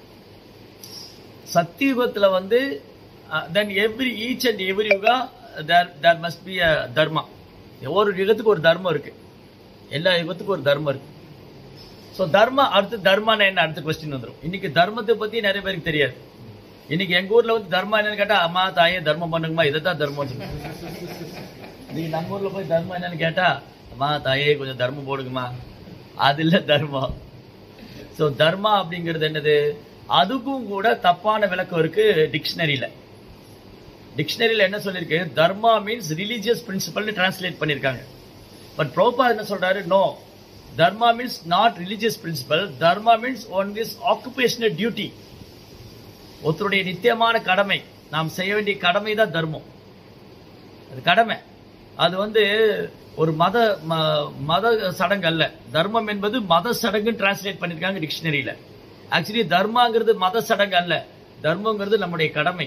A: சத்தியுகத்துல வந்து then every each and every yuga there there must be a dharma ஒவ்வொரு யுகத்துக்கு ஒரு தர்மம் இருக்கு எல்லா யுகத்துக்கும் ஒரு தர்மம் இருக்கு ஸோ தர்மா அடுத்து தர்மானா என்ன அடுத்த கொஸ்டின் வந்துடும் இன்னைக்கு தர்மத்தை பத்தி நிறைய பேருக்கு தெரியாது இன்னைக்கு எங்க ஊர்ல வந்து தர்மா என்னன்னு கேட்டா அம்மா தாயே தர்மம் பண்ணுங்கம்மா இதை தான் தர்மம் சொல்லுங்க நீங்க நம்ம ஊர்ல போய் தர்மம் என்னன்னு கேட்டா அம்மா தாயே கொஞ்சம் தர்மம் போடுங்கம்மா அது இல்ல தர்மம் ஸோ தர்மா அப்படிங்கிறது என்னது அதுக்கும் கூட தப்பான விளக்கம் இருக்கு டிக்ஷனரியில டிக்ஷனரியில என்ன சொல்லியிருக்கு தர்மா மீன்ஸ் ரிலீஜியஸ் பிரின்சிபல்னு டிரான்ஸ்லேட் பண்ணியிருக்காங்க பட் ப்ரோபா என்ன சொல்றாரு no dharma means not religious principle dharma means one this occupational duty ஒருத்தருடைய நித்தியமான கடமை நாம் செய்ய வேண்டிய கடமை தான் தர்மம் அது கடமை அது வந்து ஒரு மத ம- மத சடங்கு அல்ல தர்மம் என்பது மத சடங்குன்னு டிரான்ஸ்லேட் பண்ணிருக்காங்க டிக்ஷனரியில ஆக்சுவலி தர்மாங்கிறது மத சடங்கு அல்ல தர்மங்கிறது நம்முடைய கடமை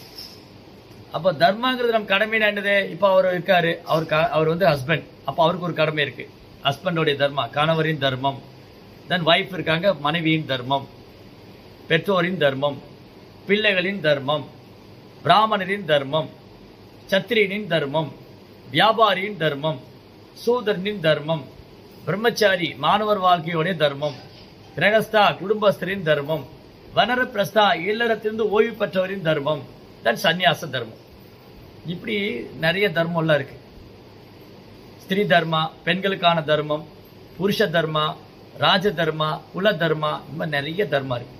A: அப்ப தர்மாங்கிறது நம்ம கடமைனா என்னது இப்ப அவர் இருக்காரு அவர் க- அவர் வந்து ஹஸ்பண்ட் அப்ப அவருக்கு ஒரு கடமை இருக்கு ஹஸ்பண்டோடைய தர்மா கணவரின் தர்மம் தென் வைஃப் இருக்காங்க மனைவியின் தர்மம் பெற்றோரின் தர்மம் பிள்ளைகளின் தர்மம் பிராமணரின் தர்மம் சத்திரியனின் தர்மம் வியாபாரியின் தர்மம் சூதரனின் தர்மம் பிரம்மச்சாரி மாணவர் வாழ்க்கையோடைய தர்மம் கிரகஸ்தா குடும்பஸ்தரின் தர்மம் வனரப்பிரஸ்தா இல்லறத்திலிருந்து ஓய்வு பெற்றவரின் தர்மம் தன் சந்நியாச தர்மம் இப்படி நிறைய தர்மம்லாம் இருக்கு ஸ்திரீ தர்மா பெண்களுக்கான தர்மம் புருஷ தர்மா ராஜ தர்மா குல தர்மா இந்த மாதிரி நிறைய தர்மா இருக்கு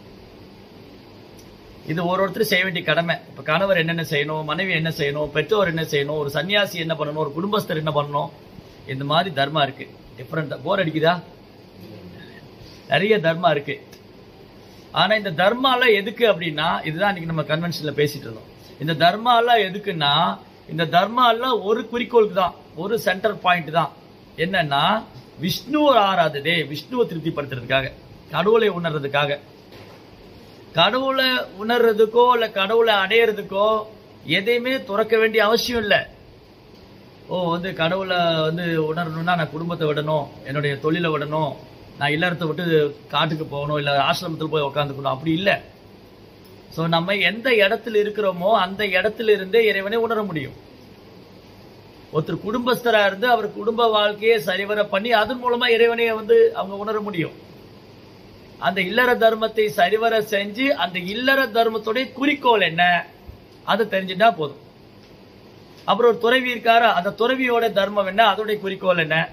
A: இது ஒரு ஒருத்தர் செய்ய வேண்டிய கடமை இப்ப கணவர் என்னென்ன செய்யணும் மனைவி என்ன செய்யணும் பெற்றோர் என்ன செய்யணும் ஒரு சன்னியாசி என்ன பண்ணணும் ஒரு குடும்பஸ்தர் என்ன பண்ணணும் இந்த மாதிரி தர்மா இருக்கு டிஃப்ரெண்ட் போர் அடிக்குதா நிறைய தர்மா இருக்கு ஆனா இந்த தர்மாலாம் எதுக்கு அப்படின்னா இதுதான் இன்னைக்கு நம்ம கன்வென்ஷன்ல பேசிட்டு இருந்தோம் இந்த தர்மாலாம் எதுக்குன்னா இந்த தர்மாலாம் ஒரு குறிக்கோளுக்கு தான் ஒரு சென்டர் பாயிண்ட் தான் என்னன்னா விஷ்ணுவை ஆராததே விஷ்ணுவை திருப்திப்படுத்துறதுக்காக கடவுளை உணர்றதுக்காக கடவுளை உணர்றதுக்கோ இல்ல கடவுளை அடையிறதுக்கோ எதையுமே துறக்க வேண்டிய அவசியம் இல்லை ஓ வந்து கடவுளை வந்து உணரணும்னா நான் குடும்பத்தை விடணும் என்னுடைய தொழிலை விடணும் நான் இல்லறத்தை விட்டு காட்டுக்கு போகணும் இல்ல ஆசிரமத்தில் போய் உட்காந்துக்கணும் அப்படி இல்லை ஸோ நம்ம எந்த இடத்துல இருக்கிறோமோ அந்த இடத்துல இருந்தே இறைவனை உணர முடியும் ஒருத்தர் குடும்பஸ்தரா இருந்து அவர் குடும்ப வாழ்க்கையை சரிவர பண்ணி அதன் மூலமா இறைவனை வந்து அவங்க உணர முடியும் அந்த இல்லற தர்மத்தை சரிவர செஞ்சு அந்த இல்லற தர்மத்துடைய குறிக்கோள் என்ன அதை தெரிஞ்சுட்டா போதும் அப்புறம் ஒரு துறவி இருக்காரா அந்த துறவியோட தர்மம் என்ன அதோடைய குறிக்கோள் என்ன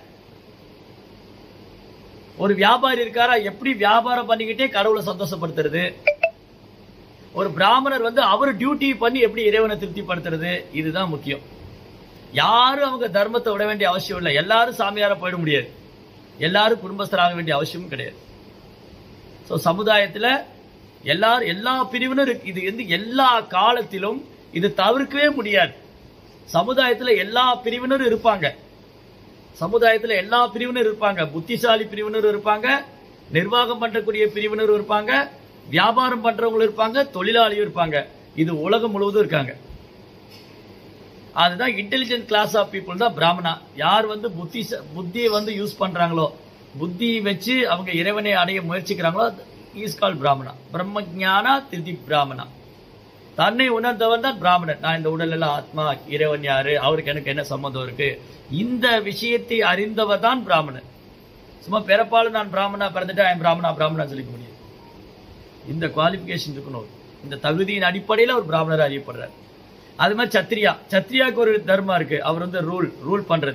A: ஒரு வியாபாரி இருக்காரா எப்படி வியாபாரம் பண்ணிக்கிட்டே கடவுளை சந்தோஷப்படுத்துறது ஒரு பிராமணர் வந்து அவர் டியூட்டி பண்ணி எப்படி இறைவனை திருப்திப்படுத்துறது இதுதான் முக்கியம் யாரும் அவங்க தர்மத்தை விட வேண்டிய அவசியம் இல்லை எல்லாரும் சாமியார போயிட முடியாது எல்லாரும் குடும்பஸ்தராக வேண்டிய அவசியமும் கிடையாது ஸோ சமுதாயத்துல எல்லாரும் எல்லா பிரிவினரும் இருக்கு இது வந்து எல்லா காலத்திலும் இது தவிர்க்கவே முடியாது சமுதாயத்துல எல்லா பிரிவினரும் இருப்பாங்க சமுதாயத்துல எல்லா பிரிவினரும் இருப்பாங்க புத்திசாலி பிரிவினரும் இருப்பாங்க நிர்வாகம் பண்றக்கூடிய பிரிவினரும் இருப்பாங்க வியாபாரம் பண்றவங்களும் இருப்பாங்க தொழிலாளியும் இருப்பாங்க இது உலகம் முழுவதும் இருக்காங்க அதுதான் இன்டெலிஜென்ட் கிளாஸ் ஆஃப் பீப்புள் தான் பிராமணா யார் வந்து புத்தி புத்தியை வந்து யூஸ் பண்றாங்களோ புத்தி வச்சு அவங்க இறைவனை அடைய முயற்சிக்கிறாங்களோ இஸ் கால் பிராமணா பிரம்ம ஞானா திருதி பிராமணா தன்னை உணர்ந்தவன் தான் பிராமணன் நான் இந்த உடல் எல்லாம் ஆத்மா இறைவன் யாரு அவருக்கு எனக்கு என்ன சம்மந்தம் இருக்கு இந்த விஷயத்தை அறிந்தவர் தான் பிராமணன் சும்மா பிறப்பாலும் நான் பிராமணா பிறந்துட்டு ஐம் பிராமணா பிராமணா சொல்லிக்க முடியாது இந்த குவாலிஃபிகேஷன் இருக்கணும் இந்த தகுதியின் அடிப்படையில் ஒரு பிராமணர் அறியப்படுறார் அது மாதிரி சத்திரியா சத்திரியாவுக்கு ஒரு தர்மம் இருக்கு அவர் வந்து ரூல் ரூல் பண்றது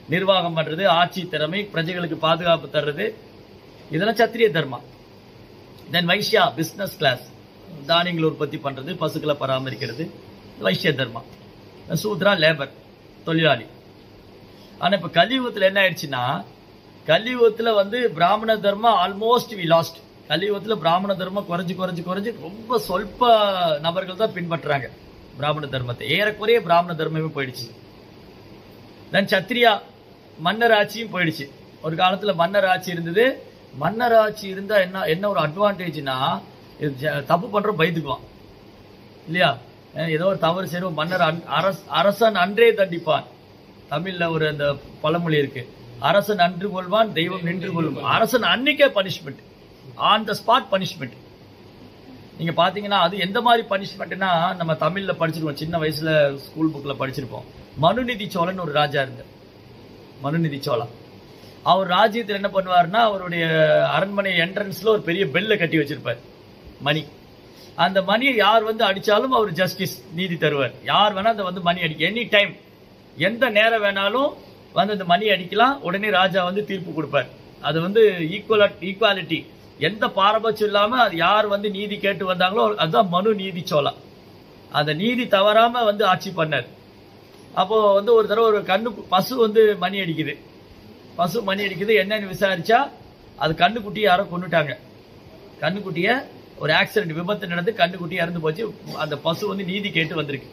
A: நிர்வாகம் பண்றது ஆட்சி திறமை பிரஜைகளுக்கு பாதுகாப்பு தர்றது இதெல்லாம் kshatriya dharma then vaishya business class தானியங்கள் உற்பத்தி பண்றது பசுக்களை பராமரிக்கிறது வைஷ்ய தர்மா சூத்ரா லேபர் தொழிலாளி ஆனா இப்ப கலியுகத்துல என்ன ஆயிடுச்சுன்னா கலியுகத்துல வந்து பிராமண தர்மம் ஆல்மோஸ்ட் வி லாஸ்ட் கலியுகத்துல பிராமண தர்மம் குறைஞ்சு குறைஞ்சு குறைஞ்சு ரொம்ப சொல்ப நபர்கள் தான் பின்பற்றுறாங்க பிராமண தர்மத்தை ஏறக்குறைய பிராமண தர்மமே போயிடுச்சு தென் சத்திரியா மன்னர் ஆட்சியும் போயிடுச்சு ஒரு காலத்துல மன்னர் ஆட்சி இருந்தது மன்னர் ஆட்சி இருந்தா என்ன என்ன ஒரு அட்வான்டேஜ்னா இது ஜ- தப்பு பண்றோம் பயந்துக்குவான் இல்லையா அஹ் ஏதோ ஒரு தவறு செய்யறோம் மன்னர் அன்- அரஸ் அரசன் அன்றே தண்டிப்பான் தமிழ்ல ஒரு அந்த பழமொழி இருக்கு அரசன் அன்று கொள்வான் தெய்வம் நின்று கொள்வான் அரசன் அன்னைக்கே punishment on the spot punishment நீங்க பாத்தீங்கன்னா அது எந்த மாதிரி பனிஷ்மெண்ட்னா நம்ம தமிழ்ல படிச்சிருப்போம் சின்ன வயசுல ஸ்கூல் புக்ல படிச்சிருப்போம் மனுநீதி சோழன் ஒரு ராஜா இருந்தார் மனுநீதி சோழா அவர் ராஜ்யத்தில் என்ன பண்ணுவாருன்னா அவருடைய அரண்மனை என்ட்ரன்ஸ்ல ஒரு பெரிய பெல்ல கட்டி வச்சிருப்பார் மணி அந்த மணியை யார் வந்து அடிச்சாலும் அவர் ஜஸ்டிஸ் நீதி தருவார் யார் வேணா அந்த வந்து மணி அடிக்க எனி டைம் எந்த நேரம் வேணாலும் வந்து அந்த மணி அடிக்கலாம் உடனே ராஜா வந்து தீர்ப்பு கொடுப்பார் அது வந்து ஈக்குவல் ஈக்குவாலிட்டி எந்த பாரபட்சம் இல்லாம அது யார் வந்து நீதி கேட்டு வந்தாங்களோ அதுதான் மனு நீதி சோழா அந்த நீதி தவறாம வந்து ஆட்சி பண்ணார் அப்போ வந்து ஒரு தடவை ஒரு கண்ணு பசு வந்து மணி அடிக்குது பசு மணி அடிக்குது என்னன்னு விசாரிச்சா அது கண்ணுக்குட்டி யாரோ கொண்டுட்டாங்க கண்ணுக்குட்டிய ஒரு ஆக்சிடென்ட் விபத்து நடந்து கண்ணுக்குட்டி இறந்து போச்சு அந்த பசு வந்து நீதி கேட்டு வந்திருக்கு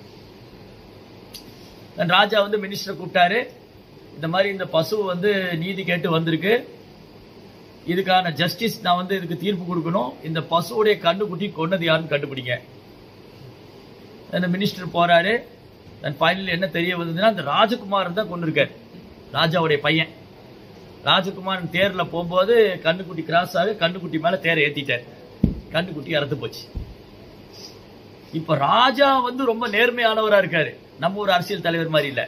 A: then ராஜா வந்து மினிஸ்டரை கூப்பிட்டாரு இந்த மாதிரி இந்த பசு வந்து நீதி கேட்டு வந்திருக்கு இதுக்கான ஜஸ்டிஸ் நான் வந்து இதுக்கு தீர்ப்பு கொடுக்கணும் இந்த பசுவுடைய கண்ணுக்குட்டி கொன்னது யாருன்னு கண்டுபிடிங்க அந்த மினிஸ்டர் போறாரு தென் ஃபைனல் என்ன தெரிய வந்ததுன்னா அந்த ராஜகுமாரன் தான் கொண்டு இருக்காரு ராஜாவுடைய பையன் ராஜகுமாரன் தேர்ல போகும்போது கண்ணுக்குட்டி கிராஸ் ஆகி கண்ணுக்குட்டி மேல தேரை ஏத்திட்டார் கண்ணுக்குட்டி இறந்து போச்சு இப்ப ராஜா வந்து ரொம்ப நேர்மையானவரா இருக்காரு நம்ம ஒரு அரசியல் தலைவர் மாதிரி இல்ல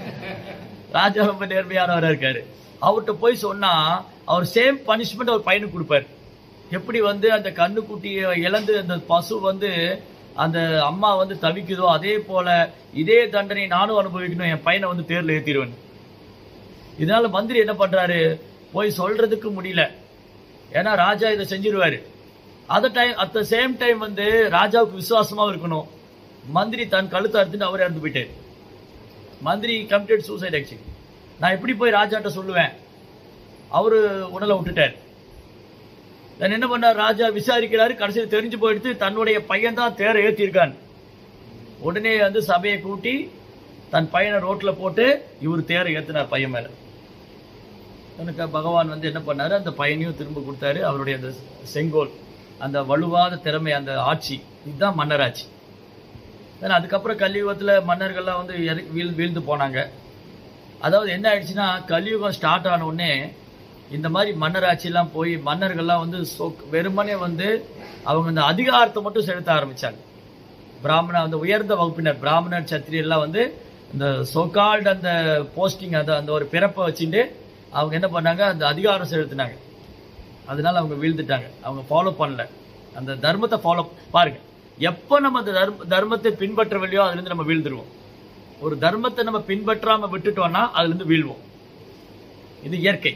A: ராஜா ரொம்ப நேர்மையானவரா இருக்காரு அவர்கிட்ட போய் சொன்னா அவர் சேம் பனிஷ்மெண்ட் அவர் பையனுக்கு கொடுப்பாரு எப்படி வந்து அந்த கண்ணுக்குட்டியை இழந்து அந்த பசு வந்து அந்த அம்மா வந்து தவிக்குதோ அதே போல இதே தண்டனை நானும் அனுபவிக்கணும் என் பையனை வந்து தேர்ல ஏத்திடுவேன் இதனால மந்திரி என்ன பண்றாரு போய் சொல்றதுக்கு முடியல ஏன்னா ராஜா இதை செஞ்சிருவாரு அத time at the same time வந்து ராஜாவுக்கு விசுவாசமா இருக்கணும் மந்திரி தன் கழுத்தை அறுத்துட்டு அவர் இறந்து போயிட்டாரு மந்திரி கமிட்டட் சூசைட் ஆக்சுவலி நான் எப்படி போய் ராஜாட்ட சொல்லுவேன் அவரு உடலை விட்டுட்டார் then என்ன பண்ணார் ராஜா விசாரிக்கிறாரு கடைசியில் தெரிஞ்சு போயிடுத்து தன்னுடைய பையன் தான் தேரை ஏத்திருக்கான் உடனே வந்து சபையை கூட்டி தன் பையனை ரோட்ல போட்டு இவர் தேரை ஏத்தினார் பையன் மேல எனக்கு பகவான் வந்து என்ன பண்ணாரு அந்த பையனையும் திரும்ப கொடுத்தாரு அவருடைய அந்த செங்கோல் அந்த வலுவாத திறமை அந்த ஆட்சி இதுதான் மன்னராட்சி Then அதுக்கப்புறம் கலியுகத்துல மன்னர்கள்லாம் வந்து இறி- வீழ் வீழ்ந்து போனாங்க அதாவது என்ன ஆயிடுச்சுன்னா கலியுகம் ஸ்டார்ட் ஆன உடனே இந்த மாதிரி மன்னராட்சியெல்லாம் போய் மன்னர்கள்லாம் வந்து சொக்- வெறுமனே வந்து அவங்க அந்த அதிகாரத்தை மட்டும் செலுத்த ஆரம்பிச்சாங்க பிராமண அந்த உயர்ந்த வகுப்பினர் பிராமணர் சத்திரியெல்லாம் வந்து இந்த சோகால்டு அந்த போஸ்டிங் அந்த அந்த ஒரு பிறப்பை வச்சுட்டு அவங்க என்ன பண்ணாங்க அந்த அதிகாரம் செலுத்தினாங்க அதனால அவங்க வீழ்ந்துட்டாங்க அவங்க ஃபாலோ பண்ணல அந்த தர்மத்தை ஃபாலோ பாருங்க எப்போ நம்ம அந்த தர்ம தர்மத்தை பின்பற்றவில்லையோ அதுல இருந்து நம்ம வீழ்ந்துருவோம் ஒரு தர்மத்தை நம்ம பின்பற்றாம விட்டுட்டோம்னா அதுல இருந்து வீழ்வோம் இது இயற்கை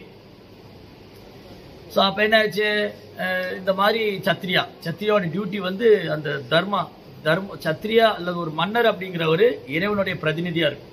A: ஸோ அப்போ என்ன ஆச்சு அஹ் இந்த மாதிரி சத்திரியா சத்திரியாவோட டியூட்டி வந்து அந்த தர்மா தர்ம சத்திரியா அல்லது ஒரு மன்னர் அப்படிங்கிற ஒரு இறைவனுடைய பிரதிநிதியா இருக்கும்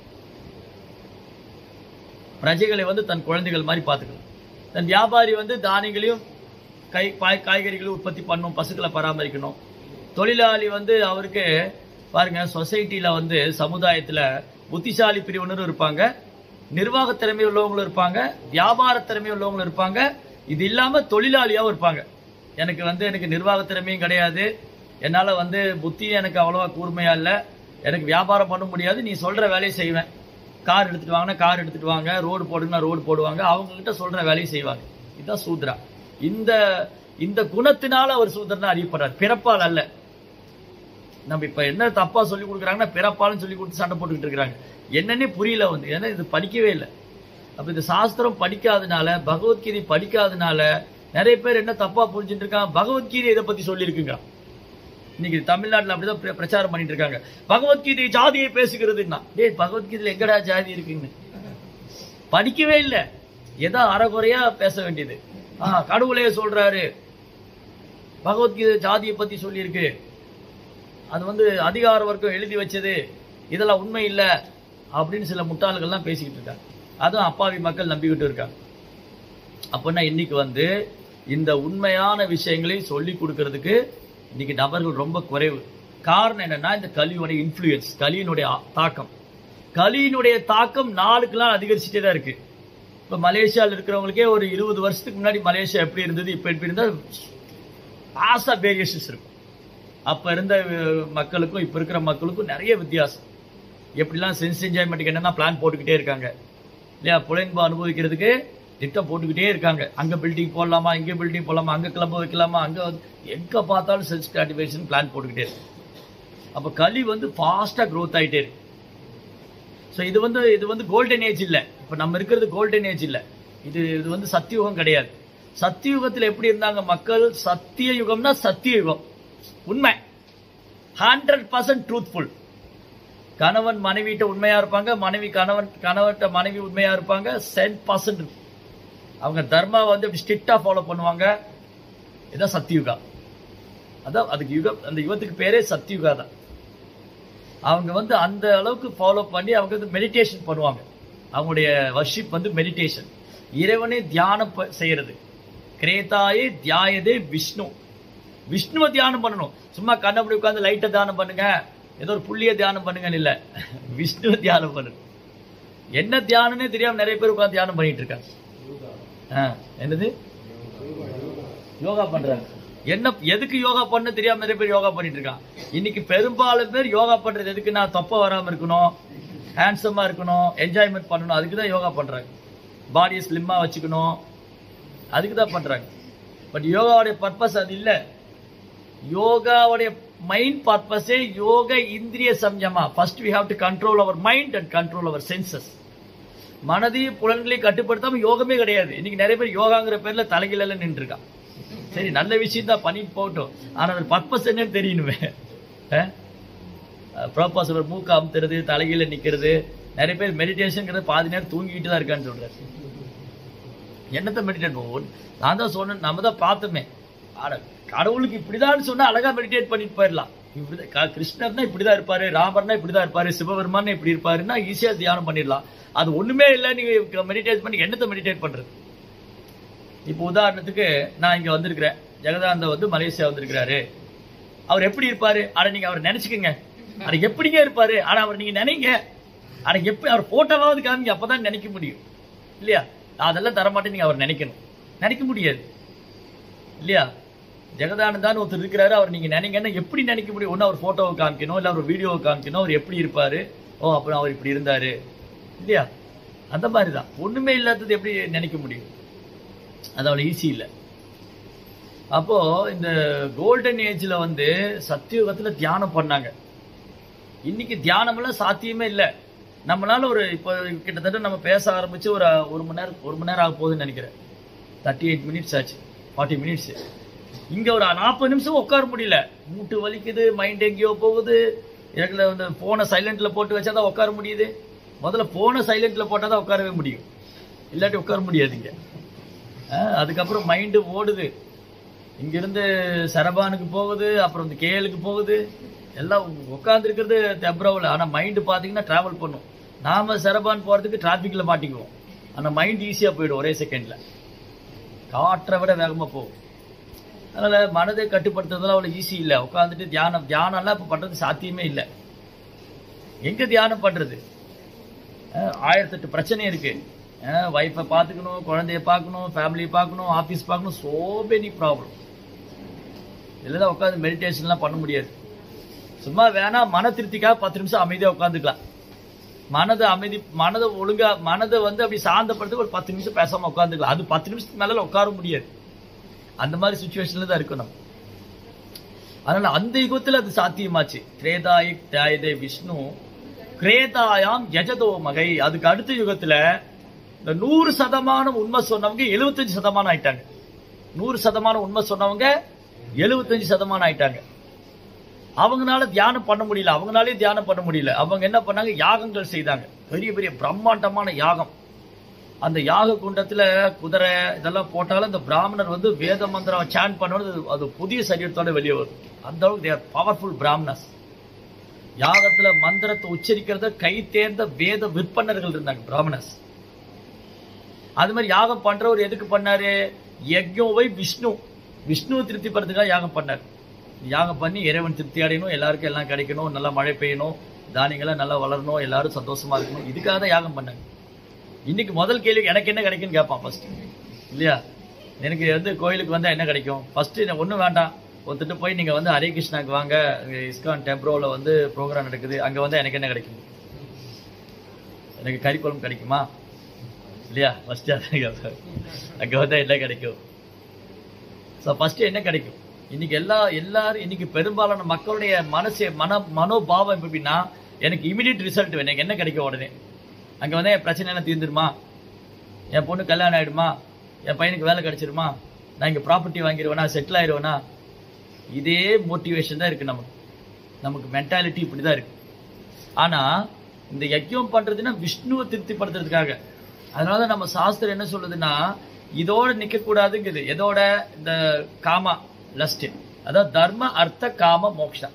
A: பிரஜைகளை வந்து தன் குழந்தைகள் மாதிரி பார்த்துக்கணும் தன் வியாபாரி வந்து தானியங்களையும் கை காய் காய்கறிகளையும் உற்பத்தி பண்ணணும் பசுக்களை பராமரிக்கணும் தொழிலாளி வந்து அவருக்கு பாருங்க சொசைட்டில வந்து சமுதாயத்துல புத்திசாலி பிரிவினரும் இருப்பாங்க நிர்வாக திறமை உள்ளவங்களும் இருப்பாங்க வியாபார திறமை உள்ளவங்களும் இருப்பாங்க இது இல்லாம தொழிலாளியாவும் இருப்பாங்க எனக்கு வந்து எனக்கு நிர்வாக திறமையும் கிடையாது என்னால வந்து புத்தியும் எனக்கு அவ்வளவா கூர்மையா இல்ல எனக்கு வியாபாரம் பண்ண முடியாது நீ சொல்ற வேலையை செய்வேன் கார் எடுத்துட்டு வாங்கினா கார் எடுத்துட்டு வாங்க ரோடு போடுங்கன்னா ரோடு போடுவாங்க அவங்க கிட்ட சொல்ற வேலையை செய்வாங்க இதுதான் சூத்ரா இந்த இந்த குணத்தினால அவர் சூத்ரனா அறியப்படுறார் பிறப்பால் அல்ல நம்ம இப்ப என்ன தப்பா சொல்லி கொடுக்குறாங்கன்னா பிறப்பாலும் சொல்லி கொடுத்து சண்டை போட்டுக்கிட்டு இருக்காங்க என்னன்னே புரியல வந்து ஏன்னா இது படிக்கவே இல்லை அப்ப இந்த சாஸ்திரம் படிக்காதனால பகவத்கீதை படிக்காதனால நிறைய பேர் என்ன தப்பா புரிஞ்சுட்டு இருக்காங்க பகவத்கீதை இதை பத்தி சொல்லியிருக்குங்க இன்னைக்கு தமிழ்நாட்டுல அப்படிதான் பிர- பிரச்சாரம் பண்ணிட்டு இருக்காங்க பகவத்கீதை ஜாதியை பேசுகிறதுன்னா டேய் பகவத்கீதையில எங்கடா ஜாதி இருக்குங்க படிக்கவே இல்லை ஏதோ அறகுறையா பேச வேண்டியது ஆ கடவுளே சொல்றாரு பகவத்கீதை ஜாதியை பத்தி சொல்லியிருக்கு அது வந்து அதிகார வர்க்கம் எழுதி வச்சது இதெல்லாம் உண்மை இல்லை அப்படின்னு சில முட்டாள்கள்லாம் பேசிக்கிட்டு இருக்காங்க அதுவும் அப்பாவி மக்கள் நம்பிக்கிட்டு இருக்காங்க அப்படின்னா இன்னைக்கு வந்து இந்த உண்மையான விஷயங்களை சொல்லி கொடுக்கறதுக்கு இன்னைக்கு நபர்கள் ரொம்ப குறைவு காரணம் என்னன்னா இந்த கலியுடைய இன்ஃப்ளூயன்ஸ் கலியினுடைய ஆ- தாக்கம் கலியினுடைய தாக்கம் நாளுக்கு நாள் அதிகரிச்சுட்டே தான் இருக்கு இப்போ மலேசியாவில் இருக்கிறவங்களுக்கே ஒரு இருபது வருஷத்துக்கு முன்னாடி மலேசியா எப்படி இருந்தது இப்போ எப்படி இருந்தால் ஆசா வேரியேஷன்ஸ் இருக்கும் அப்ப இருந்த அஹ், மக்களுக்கும் இப்ப இருக்கிற மக்களுக்கும் நிறைய வித்தியாசம் எப்படிலாம் சென்ஸ் என்ஜாய்மெண்ட்டுக்கு என்னென்ன பிளான் போட்டுக்கிட்டே இருக்காங்க இல்லையா புலன்பு அனுபவிக்கிறதுக்கு திட்டம் போட்டுக்கிட்டே இருக்காங்க அங்க பில்டிங் போடலாமா இங்க பில்டிங் போடலாமா அங்க கிளம்ப வைக்கலாமா அங்க வந்து எங்க பார்த்தாலும் செல்ஸ் கிராட்டிஃபிகேஷன் பிளான் போட்டுக்கிட்டே இருக்கு அப்ப கலி வந்து ஃபாஸ்டா growth ஆயிட்டே இருக்கு ஸோ இது வந்து இது வந்து கோல்டன் ஏஜ் இல்லை இப்போ நம்ம இருக்கிறது கோல்டன் ஏஜ் இல்லை இது இது வந்து சத்தியுகம் கிடையாது சத்தியுகத்தில் எப்படி இருந்தாங்க மக்கள் சத்திய யுகம்னா சத்திய யுகம் உண்மை ஹண்ட்ரட் பர்சன்ட் ட்ரூத்ஃபுல் கணவன் மனைவிட்ட உண்மையா இருப்பாங்க மனைவி கணவன் கணவன்கிட்ட மனைவி உண்மையா இருப்பாங்க சென் பர்சன்ட் அவங்க தர்மா வந்து இப்படி ஸ்ட்ரிக்டா ஃபாலோ பண்ணுவாங்க இதான் சத்தியுகா அதான் அதுக்கு யுகம் அந்த யுகத்துக்கு பேரே சத்தியுகா தான் அவங்க வந்து அந்த அளவுக்கு ஃபாலோ பண்ணி அவங்க வந்து மெடிடேஷன் பண்ணுவாங்க அவங்களுடைய வர்ஷிப் வந்து மெடிடேஷன் இறைவனை தியானம் ப- செய்யறது கிரேதாயே தியாயதே விஷ்ணு விஷ்ணுவை தியானம் பண்ணணும் சும்மா கண்ணப்படி உட்காந்து லைட்டை தியானம் பண்ணுங்க ஏதோ ஒரு புள்ளிய தியானம் பண்ணுங்கன்னு இல்ல விஷ்ணுவை தியானம் பண்ணணும் என்ன தியானம்னே தெரியாம நிறைய பேர் உட்காந்து தியானம் பண்ணிட்டு இருக்காங்க ஆ, என்னது யோகா பண்றாங்க என்ன எதுக்கு யோகா பண்ண தெரியாம நிறைய பேர் யோகா பண்ணிட்டு இருக்கான் இன்னைக்கு பெரும்பாலும் பேர் யோகா பண்றது எதுக்குன்னா தொப்பை வராம இருக்கணும் ஹேண்ட்ஸமா இருக்கணும் என்ஜாய்மெண்ட் பண்ணணும் அதுக்கு தான் யோகா பண்றாங்க பாடியை ஸ்லிம்மா வச்சுக்கணும் அதுக்கு தான் பண்றாங்க பட் யோகாவுடைய பர்பஸ் அது இல்ல யோகாவுடைய மைண்ட் பர்பஸே யோக இந்திரிய சம்யமா first we have to control our mind and control our senses மனதையும் புலன்களையும் கட்டுப்படுத்தாம யோகமே கிடையாது இன்னைக்கு நிறைய பேர் யோகாங்கிற பேர்ல தலைகீழ நின்று இருக்கான் சரி நல்ல விஷயம் தான் பண்ணிட்டு போகட்டும் ஆனா அது பர்பஸ் என்னன்னு தெரியணுமே ப்ராப்பர்ஸ் ஒரு மூக்க அமுத்துறது தலைகீழ நிக்கிறது நிறைய பேர் மெடிடேஷன்ங்கிறது பாதி நேரம் தூங்கிட்டு தான் இருக்கான்னு சொல்றாரு என்னத்தை மெடிடேட் பண்ணுவோம் நான் தான் சொன்னேன் நம்ம தான் பார்த்தோமே அட கடவுளுக்கு இப்படிதான் சொன்னா அழகா மெடிடேட் பண்ணிட்டு போயிடலாம் இப்படிதான் க- கிருஷ்ணர்னா இப்படிதான் இருப்பாரு ராமர்னா இப்படிதான் இருப்பாரு சிவபெருமான் இப்படி இருப்பாருன்னா ஈஸியா தியானம் பண்ணிடலாம் அது ஒண்ணுமே இல்லை நீங்க மெடிடேட் பண்ணி என்னத்தை மெடிடேட் பண்றது இப்போ உதாரணத்துக்கு நான் இங்க வந்திருக்கிறேன் ஜெகதானந்த வந்து மலேசியா வந்திருக்கிறாரு அவர் எப்படி இருப்பாரு அட நீங்க அவர் நினைச்சுக்கங்க அட எப்படிங்க இருப்பாரு ஆனா அவர் நீங்க நினைங்க அட எப்படி அவர் போட்டோவாவது காமிங்க அப்பதான் நினைக்க முடியும் இல்லையா அதெல்லாம் தரமாட்டேன் நீங்க அவர் நினைக்கணும் நினைக்க முடியாது இல்லையா ஜெகதானந்தான்னு ஒருத்தர் இருக்கிறாரு அவர் நீங்க நினைங்கன்னா எப்படி நினைக்க முடியும் ஒண்ணு அவர் போட்டோவை காமிக்கணும் இல்ல அவர் வீடியோவை காமிக்கணும் அவர் எப்படி இருப்பாரு ஓ அப்புறம் அவர் இப்படி இருந்தாரு இல்லையா அந்த மாதிரி தான் ஒண்ணுமே இல்லாதது எப்படி நினைக்க முடியும் அது அவ்வளவு ஈஸி இல்லை அப்போ இந்த கோல்டன் ஏஜ்ல வந்து சத்தியுகத்துல தியானம் பண்ணாங்க இன்னைக்கு தியானமெல்லாம் சாத்தியமே இல்லை நம்மளால ஒரு இப்போ கிட்டத்தட்ட நம்ம பேச ஆரம்பிச்சு ஒரு ஒரு மணி நேரம் ஒரு மணி நேரம் ஆக போகுதுன்னு நினைக்கிறேன் தேர்ட்டி எயிட் மினிட்ஸ் ஆச்சு ஃபார்ட்டி மினிட்ஸ் இங்க ஒரு நாற்பது நிமிஷம் உட்கார முடியல மூட்டு வலிக்குது மைண்ட் எங்கேயோ போகுது எனக்கு வந்து போனை சைலண்ட்ல போட்டு வச்சா தான் உட்கார முடியுது முதல்ல போனை சைலண்ட்ல போட்டால் தான் உட்காரவே முடியும் இல்லாட்டி உட்கார முடியாதுங்க ஆஹ் அதுக்கப்புறம் மைண்டு ஓடுது இங்கிருந்து சரபானுக்கு போகுது அப்புறம் இந்த கேஎலுக்கு போகுது எல்லாம் உட்காந்துருக்கிறது தெப்ரவில் ஆனால் மைண்டு பார்த்தீங்கன்னா ட்ராவல் பண்ணும் நாம சரபான் போகிறதுக்கு டிராஃபிக்கில் மாட்டிக்குவோம் ஆனால் மைண்ட் ஈஸியாக போயிடும் ஒரே செகண்டில் காற்றை விட வேகமாக போகும் அதனால் மனதை கட்டுப்படுத்துறதுலாம் அவ்வளோ ஈஸி இல்லை உட்காந்துட்டு தியானம் தியானம்லாம் இப்போ பண்ணுறது சாத்தியமே இல்லை எங்கே தியானம் பண்ணுறது ஆயிரத்தெட்டு பிரச்சனை இருக்கு ஒய்ஃபை பார்த்துக்கணும் குழந்தைய பார்க்கணும் ஃபேமிலியை பார்க்கணும் ஆஃபீஸ் பார்க்கணும் சோ மெனி ப்ராப்ளம் இதில் தான் உட்காந்து மெடிடேஷன்லாம் பண்ண முடியாது சும்மா வேணா மன திருப்திக்காக பத்து நிமிஷம் அமைதியாக உட்காந்துக்கலாம் மனதை அமைதி மனதை ஒழுங்கா மனதை வந்து அப்படி சாந்தப்படுத்த ஒரு பத்து நிமிஷம் பேசாம உட்காந்துக்கலாம் அது பத்து நிமிஷத்துக்கு மேல உட்கார முடியாது அந்த மாதிரி சுச்சுவேஷன்ல தான் இருக்கணும் அதனால அந்த யுகத்துல அது சாத்தியமாச்சு திரேதாயி தியாயதே விஷ்ணு கிரேதாயாம் யஜதோ மகை அதுக்கு அடுத்த யுகத்துல இந்த நூறு சதமானம் உண்மை சொன்னவங்க எழுபத்தஞ்சு சதமானம் ஆயிட்டாங்க நூறு சதமானம் உண்மை சொன்னவங்க எழுபத்தஞ்சு சதமானம் ஆயிட்டாங்க அவங்கனால தியானம் பண்ண முடியல அவங்களாலே தியானம் பண்ண முடியல அவங்க என்ன பண்ணாங்க யாகங்கள் செய்தாங்க பெரிய பெரிய பிரம்மாண்டமான யாகம் அந்த யாக குண்டத்துல குதிரை இதெல்லாம் போட்டாலும் இந்த பிராமணர் வந்து வேத மந்திரம் சான் பண்ணணும் அது புதிய சரீரத்தோட வெளியே வரும் அந்த அளவுக்கு தேர் பவர்ஃபுல் பிராமணர்ஸ் யாகத்துல மந்திரத்தை உச்சரிக்கிறத கை தேர்ந்த வேத விற்பனர்கள் இருந்தாங்க பிராமணர்ஸ் அது மாதிரி யாகம் பண்றவர் எதுக்கு பண்ணாரு யக்யோவை விஷ்ணு விஷ்ணு திருப்தி படுறதுக்காக யாகம் பண்ணார் யாகம் பண்ணி இறைவன் திருப்தி அடையணும் எல்லாருக்கும் எல்லாம் கிடைக்கணும் நல்லா மழை பெய்யணும் தானியங்கள்லாம் நல்லா வளரணும் எல்லாரும் சந்தோஷமா இருக்கணும் இதுக்காக தான் யாகம் பண்ணாங்க இன்னைக்கு முதல் கேள்வி எனக்கு என்ன கிடைக்குன்னு கேட்பான் ஃபர்ஸ்ட் இல்லையா எனக்கு வந்து கோயிலுக்கு வந்தா என்ன கிடைக்கும் ஃபர்ஸ்ட் ஒன்றும் வேண்டாம் ஒருத்தட்டு போய் நீங்க வந்து ஹரே கிருஷ்ணாக்கு வாங்க இங்க இஸ்கான் டெம்ப்ரோவில் வந்து ப்ரோக்ராம் நடக்குது அங்க வந்து எனக்கு என்ன கிடைக்கும் எனக்கு கறி குழம்பு கிடைக்குமா இல்லையா ஃபர்ஸ்ட் அங்க வந்தா என்ன கிடைக்கும் ஸோ ஃபர்ஸ்ட் என்ன கிடைக்கும் இன்னைக்கு எல்லா எல்லாரும் இன்னைக்கு பெரும்பாலான மக்களுடைய மனசு மன மனோபாவம் எப்படின்னா எனக்கு இமிடியட் ரிசல்ட் வேணும் எனக்கு என்ன கிடைக்கும் உடனே அங்க வந்து என் பிரச்சனை எல்லாம் தீர்ந்துருமா என் பொண்ணு கல்யாணம் ஆயிடுமா என் பையனுக்கு வேலை கிடைச்சிருமா நான் இங்க ப்ராப்பர்ட்டி வாங்கிடுவேனா செட்டில் ஆயிடுவேனா இதே மோட்டிவேஷன் தான் இருக்கு நமக்கு நமக்கு மென்டாலிட்டி இப்படிதான் இருக்கு ஆனா இந்த யஜ்யம் பண்றதுன்னா விஷ்ணுவை திருப்திப்படுத்துறதுக்காக அதனாலதான் நம்ம சாஸ்திரம் என்ன சொல்லுதுன்னா இதோட நிக்க கூடாதுங்குது எதோட இந்த காமா லஸ்ட் அதாவது தர்ம அர்த்த காம மோக்ஷா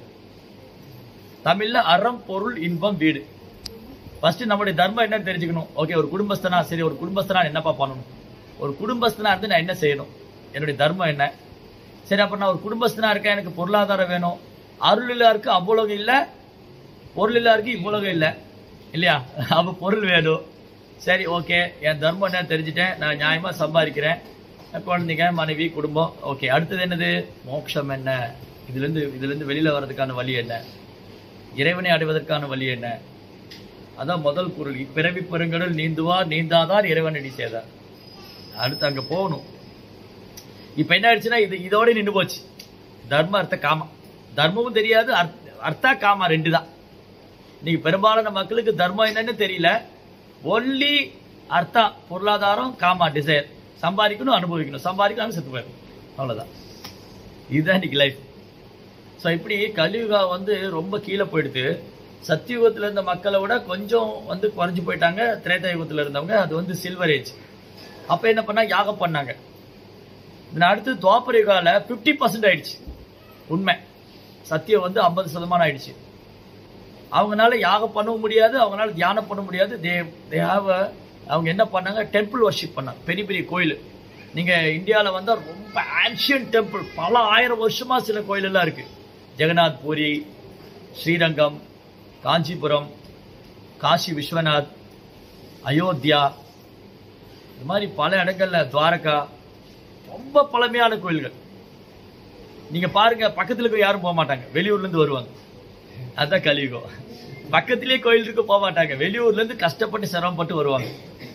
A: தமிழ்ல அறம் பொருள் இன்பம் வீடு ஃபர்ஸ்ட் நம்மளுடைய தர்மம் என்னன்னு தெரிஞ்சுக்கணும் ஓகே ஒரு குடும்பஸ்தனா சரி ஒரு குடும்பஸ்தனா என்னப்பா பண்ணணும் ஒரு குடும்பஸ்தனா இருந்து நான் என்ன செய்யணும் என்னுடைய தர்மம் என்ன சரி அப்ப நான் ஒரு குடும்பஸ்தனா இருக்கேன் எனக்கு பொருளாதாரம் வேணும் அருள் இல்லா இருக்கு அவ்வுலகம் இல்ல பொருள் இல்லா இருக்கு இவ்வுலகம் இல்ல இல்லையா அப்ப பொருள் வேணும் சரி ஓகே என் தர்மம் என்ன தெரிஞ்சுட்டேன் நான் நியாயமா சம்பாதிக்கிறேன் குழந்தைங்க மனைவி குடும்பம் ஓகே அடுத்தது என்னது மோட்சம் என்ன இதுல இருந்து இதுல இருந்து வெளியில வர்றதுக்கான வழி என்ன இறைவனை அடைவதற்கான வழி என்ன அதான் முதல் குரல் பிறவி பெருங்கடல் நீந்துவார் நீந்தாதார் இறைவனடி செய்தார் அடுத்து அங்க போகணும் இப்ப என்ன ஆயிடுச்சுன்னா இது இதோட நின்று போச்சு தர்ம அர்த்த காமா தர்மமும் தெரியாது அர்த்த- அர்த்தா காமா ரெண்டு தான் இன்னைக்கு பெரும்பாலான மக்களுக்கு தர்மம் என்னன்னு தெரியல ஒன்லி அர்த்தா பொருளாதாரம் காமா டிசைர் சம்பாதிக்கணும் அனுபவிக்கணும் சம்பாதிக்கணும் செத்து போயிடும் அவ்வளவுதான் இதுதான் இன்னைக்கு லைஃப் ஸோ இப்படி கலியுகம் வந்து ரொம்ப கீழே போயிடுது சத்தியுகத்தில் இருந்த மக்களை விட கொஞ்சம் வந்து குறைஞ்சு போயிட்டாங்க திரேதா யுகத்தில் இருந்தவங்க அது வந்து சில்வர் ஏஜ் அப்போ என்ன பண்ணா யாகம் பண்ணாங்க இதுல அடுத்து துவாபர யுகால ஃபிஃப்டி பர்சன்ட் ஆயிடுச்சு உண்மை சத்தியம் வந்து ஐம்பது சதமானம் ஆயிடுச்சு அவங்கனால யாகம் பண்ணவும் முடியாது அவங்களால தியானம் பண்ண முடியாது தே தே ஹாவ் அவங்க என்ன பண்ணாங்க டெம்பிள் வர்ஷிப் பண்ணாங்க பெரிய பெரிய கோயில் நீங்க இந்தியால வந்தா ரொம்ப ஆன்ஷியன் டெம்பிள் பல ஆயிரம் வருஷமா சில கோயில் எல்லாம் இருக்கு ஜெகநாத் பூரி ஸ்ரீரங்கம் காஞ்சிபுரம் காசி விஸ்வநாத் அயோத்தியா இந்த மாதிரி பல இடங்கள்ல துவாரகா ரொம்ப பழமையான கோயில்கள் நீங்க பாருங்க பக்கத்துல இருக்க யாரும் போக மாட்டாங்க வெளியூர்ல இருந்து வருவாங்க அதான் கலியுகம் பக்கத்திலேயே கோயில் இருக்கு போக மாட்டாங்க வெளியூர்ல இருந்து கஷ்டப்பட்டு சிரமப்பட்டு வருவாங்க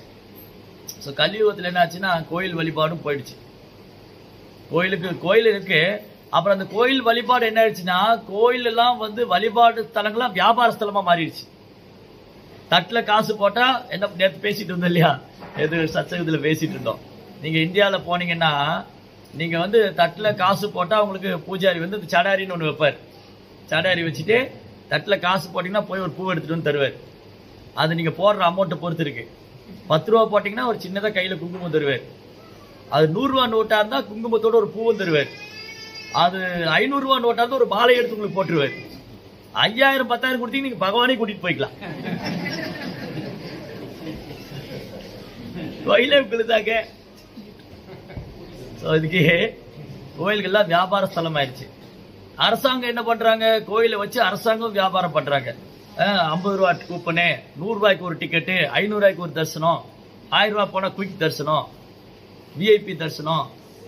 A: ஸோ கலியுகத்துல என்ன ஆச்சுன்னா கோயில் வழிபாடும் போயிடுச்சு கோயிலுக்கு கோயில் இருக்கு அப்புறம் அந்த கோயில் வழிபாடு என்ன ஆயிடுச்சுன்னா கோயில் எல்லாம் வந்து வழிபாடு ஸ்தலங்கள்லாம் வியாபார ஸ்தலமா மாறிடுச்சு தட்டுல காசு போட்டா என்ன நேத்து பேசிட்டு இருந்தோம் இல்லையா எது சச்சகத்துல பேசிட்டு இருந்தோம் நீங்க இந்தியால போனீங்கன்னா நீங்க வந்து தட்டுல காசு போட்டா உங்களுக்கு பூஜாரி வந்து இந்த சடாரின்னு ஒண்ணு வைப்பார் சடாரி வச்சுட்டு தட்டுல காசு போட்டீங்கன்னா போய் ஒரு பூ எடுத்துட்டு வந்து தருவார் அது நீங்க போடுற அமௌண்ட்டை பொறுத்து இருக்கு பத்து ரூபா போட்டீங்கன்னா ஒரு சின்னதா கையில குங்குமம் தருவார் அது நூறு ரூபா நோட்டா இருந்தா குங்குமத்தோட ஒரு பூவும் தருவார் அது ஐநூறு ரூபா நோட்டா இருந்தா ஒரு மாலை எடுத்து உங்களுக்கு போட்டுருவார் ஐயாயிரம் பத்தாயிரம் கொடுத்தீங்க நீங்க பகவானே கூட்டிட்டு போய்க்கலாம் கோயிலே உங்களுதாங்க ஸோ இதுக்கு கோயில்கள்லாம் வியாபார ஸ்தலம் ஆயிடுச்சு அரசாங்கம் என்ன பண்றாங்க கோயிலை வச்சு அரசாங்கம் வியாபாரம் பண்றாங்க ஐம்பது ரூபா கூப்பனு நூறு ரூபாய்க்கு ஒரு டிக்கெட்டு ஐநூறு ரூபாய்க்கு ஒரு தரிசனம் ஆயிரம் ரூபாய் போனா குயிக் தரிசனம் விஐபி தரிசனம்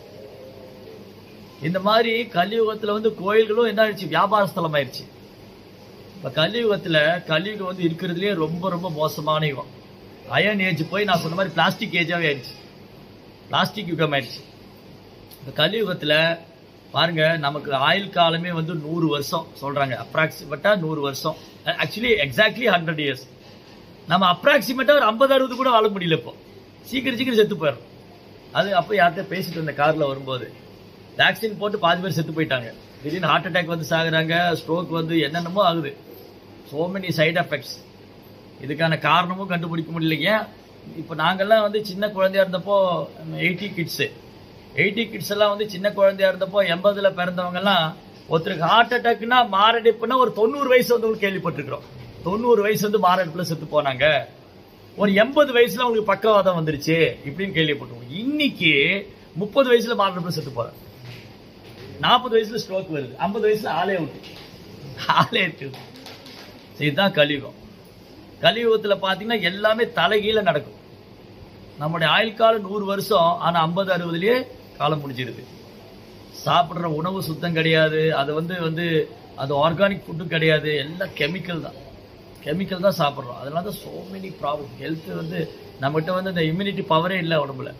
A: இந்த மாதிரி கலியுகத்துல வந்து கோயில்களும் என்ன ஆயிடுச்சு வியாபார ஸ்தலம் ஆயிடுச்சு இப்ப கலியுகத்துல கலியுகம் வந்து இருக்கிறதுலயே ரொம்ப ரொம்ப மோசமான யுகம் அயன் ஏஜ் போய் நான் சொன்ன மாதிரி பிளாஸ்டிக் ஏஜாவே ஆயிடுச்சு பிளாஸ்டிக் யுகம் ஆயிடுச்சு இந்த கலியுகத்துல பாருங்க நமக்கு ஆயுள் காலமே வந்து நூறு வருஷம் சொல்றாங்க அப்ராக்சிமேட்டா நூறு வருஷம் ஆக்சுவலி எக்ஸாக்ட்லி ஹண்ட்ரட் இயர்ஸ் நம்ம அப்ராக்சிமேட்டா ஒரு ஐம்பது அறுபது கூட வாழ முடியல இப்போ சீக்கிரம் சீக்கிரம் செத்து போயிடும் அது அப்போ யார்கிட்ட பேசிட்டு இருந்த கார்ல வரும்போது வேக்சின் போட்டு பாதி பேர் செத்து போயிட்டாங்க திடீர்னு ஹார்ட் அட்டாக் வந்து சாகுறாங்க ஸ்ட்ரோக் வந்து என்னென்னமோ ஆகுது சோ மெனி சைடு எஃபெக்ட்ஸ் இதுக்கான காரணமும் கண்டுபிடிக்க முடியல ஏன் இப்போ நாங்கெல்லாம் வந்து சின்ன குழந்தையா இருந்தப்போ எயிட்டி கிட்ஸு எயிட்டி கிட்ஸ் எல்லாம் வந்து சின்ன குழந்தையா இருந்தப்போ எண்பதுல பிறந்தவங்க எல்லாம் ஒருத்தருக்கு ஹார்ட் அட்டாக்னா மாரடைப்புனா ஒரு தொண்ணூறு வயசு வந்து கேள்விப்பட்டிருக்கிறோம் தொண்ணூறு வயசு வந்து மாரடைப்புல செத்து போனாங்க ஒரு எண்பது வயசுல அவங்களுக்கு பக்கவாதம் வந்துருச்சு இப்படின்னு கேள்விப்பட்டிருக்கோம் இன்னைக்கு முப்பது வயசுல மாரடைப்புல செத்து போறாங்க நாற்பது வயசுல ஸ்ட்ரோக் வருது ஐம்பது வயசுல ஆளே விட்டு ஆளே விட்டு இதுதான் கலியுகம் கலியுகத்துல பாத்தீங்கன்னா எல்லாமே தலைகீழ நடக்கும் நம்முடைய ஆயுள் காலம் நூறு வருஷம் ஆனா ஐம்பது அறுபதுலயே காலம் முடிஞ்சிருது சாப்பிடுற உணவு சுத்தம் கிடையாது அது வந்து வந்து அது ஆர்கானிக் ஃபுட்டும் கிடையாது எல்லாம் கெமிக்கல் தான் கெமிக்கல் தான் சாப்பிட்றோம் அதனால தான் சோ மெனி ப்ராப்ளம் ஹெல்த் வந்து நம்மகிட்ட வந்து இந்த இம்யூனிட்டி பவரே இல்லை உடம்புல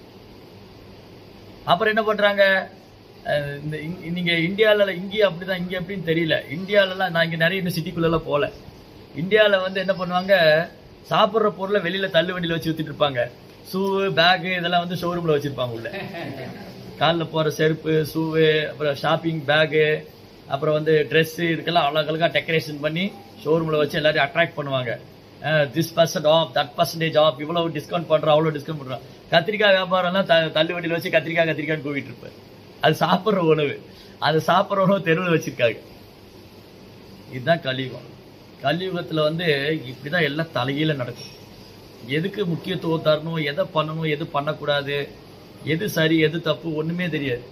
A: அப்புறம் என்ன பண்றாங்க அஹ் இந்த இங்க- நீங்க இந்தியாவில் இங்கேயும் அப்படிதான் இங்கே எப்படின்னு தெரியல இந்தியாவிலலாம் நான் இங்கே நிறைய இன்னும் சிட்டிக்குள்ளெல்லாம் போகல இந்தியாவில் வந்து என்ன பண்ணுவாங்க சாப்பிட்ற பொருளை வெளியில தள்ளு வண்டியில் வச்சு வித்துட்டு இருப்பாங்க ஷூ பேகு இதெல்லாம் வந்து ஷோரூமில் வச்சிருப்பாங்க உள்ள காலில் போகிற செருப்பு ஷூவு அப்புறம் ஷாப்பிங் பேகு அப்புறம் வந்து ட்ரெஸ்ஸு இதுக்கெல்லாம் அழகழகாக டெக்கரேஷன் பண்ணி ஷோரூமில் வச்சு எல்லாரையும் அட்ராக்ட் பண்ணுவாங்க this percent of that percentage of இவ்வளவு டிஸ்கவுண்ட் பண்ணுறோம் அவ்வளோ டிஸ்கவுண்ட் பண்ணுறோம் கத்திரிக்காய் வியாபாரம்லாம் த தள்ளு வண்டியில் வச்சு கத்திரிக்காய் கத்திரிக்காய்னு கூவிட்டு இருப்பார் அது சாப்பிட்ற உணவு அது சாப்பிட்ற உணவு தெருவில் வச்சிருக்காங்க இதுதான் கலியுகம் கலியுகத்தில் வந்து இப்படிதான் எல்லாம் தலைகீழ நடக்கும் எதுக்கு முக்கியத்துவம் தரணும் எதை பண்ணணும் எது பண்ணக்கூடாது எது சரி எது தப்பு ஒண்ணுமே தெரியாது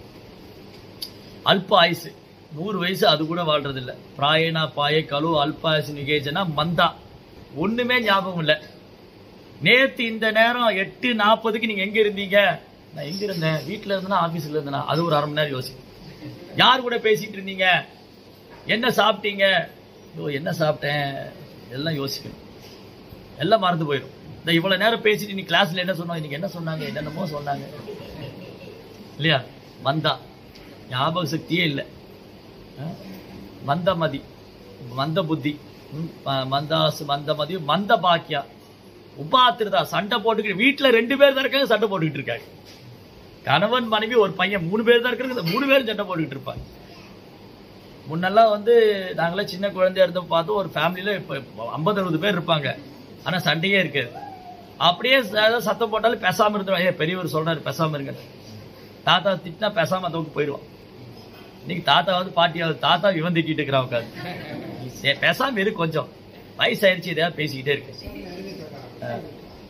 A: அல்ப ஆயுசு நூறு வயசு அது கூட வாழ்றது இல்ல பிராயணா பாய கலு அல்ப ஆயுசு நிகேஜனா மந்தா ஒண்ணுமே ஞாபகம் இல்ல நேத்து இந்த நேரம் எட்டு நாற்பதுக்கு நீங்க எங்க இருந்தீங்க நான் எங்க இருந்தேன் வீட்டுல இருந்தேனா ஆபீஸ்ல இருந்தேனா அது ஒரு அரை மணி நேரம் யோசி யார் கூட பேசிட்டு இருந்தீங்க என்ன சாப்பிட்டீங்க ஐயோ என்ன சாப்பிட்டேன் எல்லாம் யோசிக்கணும் எல்லாம் மறந்து போயிடும் இந்த இவ்வளவு நேரம் பேசிட்டு நீ கிளாஸ்ல என்ன சொன்னோம் இன்னைக்கு என்ன சொன்னாங்க என்னென்னமோ சொன்னாங்க இல்லையா மந்தா ஞாபக சக்தியே இல்லை அஹ்? மந்தமதி மந்த புத்தி ம், ம- மந்தாசு மந்தமதி மந்த பாக்கியா உபாத்திரதா சண்டை போட்டுக்கிட்டு வீட்டுல ரெண்டு பேர் தான் இருக்காங்க சண்டை போட்டுக்கிட்டு இருக்காங்க கணவன் மனைவி ஒரு பையன் மூணு பேர் தான் இருக்காங்க இந்த மூணு பேரும் சண்டை போட்டுக்கிட்டு இருப்பாங்க முன்னெல்லாம் வந்து நாங்களாம் சின்ன குழந்தையா இருந்தப்ப பார்த்தோம் ஒரு ஃபேமிலியில இப்போ ஐம்பது அறுபது பேர் இருப்பாங்க ஆனா சண்டையே இருக்காது அப்படியே ச- ஏதாவது சத்தம் போட்டாலும் பேசாம இருந்துருவான் ஏ பெரியவர் சொல்றாரு பேசாம இருங்க தாத்தா திட்டினா பேசாம தோக்கு போயிடுவான் இன்னைக்கு தாத்தாவது பாட்டியாவது தாத்தா இவன் திட்டிட்டு இருக்கிறான் உட்காந்து நீ சே- பேசாம இரு கொஞ்சம் வயசாயிருச்சு எதையாவது பேசிக்கிட்டே இருக்கு அஹ்.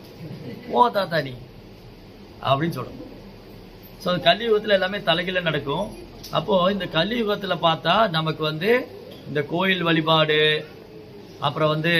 A: போ தாத்தா நீ அப்படின்னு சொல்லணும் ஸோ கலியுகத்தில் எல்லாமே தலைகீழ நடக்கும் அப்போ இந்த கலியுகத்தில் பார்த்தா நமக்கு வந்து இந்த கோயில் வழிபாடு அப்புறம் வந்து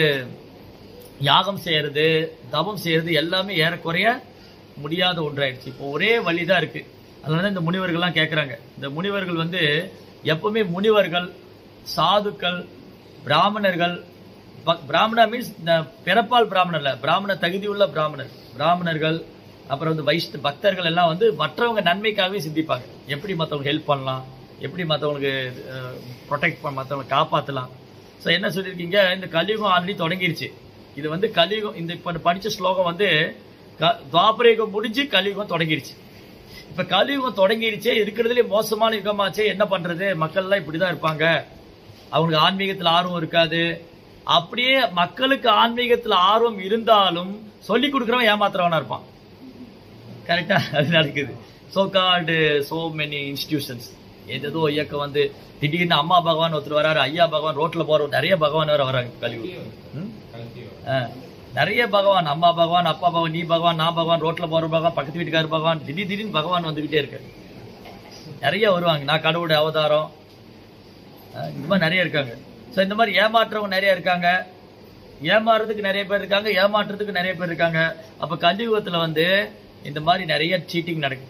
A: யாகம் செய்யறது தவம் செய்யறது எல்லாமே ஏறக்குறைய முடியாத ஒன்றாயிடுச்சு இப்போ ஒரே வழி தான் இருக்கு அதனால தான் இந்த முனிவர்கள்லாம் கேட்குறாங்க இந்த முனிவர்கள் வந்து எப்பவுமே முனிவர்கள் சாதுக்கள் பிராமணர்கள் ப- பிராமணா மீன்ஸ் பிறப்பால் பிராமணர் இல்ல பிராமண தகுதியுள்ள பிராமணர் பிராமணர்கள் அப்புறம் வந்து வைஷ்ண பக்தர்கள் எல்லாம் வந்து மற்றவங்க நன்மைக்காகவே சிந்திப்பாங்க எப்படி மற்றவங்களுக்கு ஹெல்ப் பண்ணலாம் எப்படி மற்றவங்களுக்கு ப்ரொடெக்ட் பண்ண மற்றவங்களை காப்பாற்றலாம் ஸோ என்ன சொல்லியிருக்கீங்க இந்த கலியுகம் ஆல்ரெடி தொடங்கிருச்சு இது வந்து கலியுகம் இந்த இப்போ படித்த ஸ்லோகம் வந்து க- துவாபரயுகம் முடிஞ்சு கலியுகம் தொடங்கிருச்சு இப்ப கலியுகம் தொடங்கிருச்சே இருக்கிறதுலே மோசமான யுகமாச்சே என்ன பண்றது மக்கள்லாம் இப்படிதான் இருப்பாங்க அவங்களுக்கு ஆன்மீகத்துல ஆர்வம் இருக்காது அப்படியே மக்களுக்கு ஆன்மீகத்துல ஆர்வம் இருந்தாலும் சொல்லி கொடுக்குறவன் ஏமாத்துறவனா இருப்பான் கரெக்டா அது நடக்குது so called so many institutions ஏதேதோ இயக்கம் வந்து திடீர்னு அம்மா பகவான் ஒருத்தர் வராரு ஐயா பகவான் ரோட்ல போற நிறைய பகவான் வேற வராங்க கலியுகம் ம்? ஆ. நிறைய பகவான் அம்மா பகவான் அப்பா பகவான் நீ பகவான் நான் பகவான் ரோட்ல போற பகவான் பக்கத்து வீட்டுக்காரர் பகவான் திடீர் திடீர்னு பகவான் வந்துகிட்டே இருக்கு நிறைய வருவாங்க நான் கடவுளுடைய அவதாரம் ஆ, இந்த மாதிரி நிறைய இருக்காங்க ஸோ இந்த மாதிரி ஏமாற்றவங்க நிறைய இருக்காங்க ஏமாறுறதுக்கு நிறைய பேர் இருக்காங்க ஏமாற்றுறதுக்கு நிறைய பேர் இருக்காங்க அப்ப கலியுகத்துல வந்து இந்த மாதிரி நிறைய சீட்டிங் நடக்குது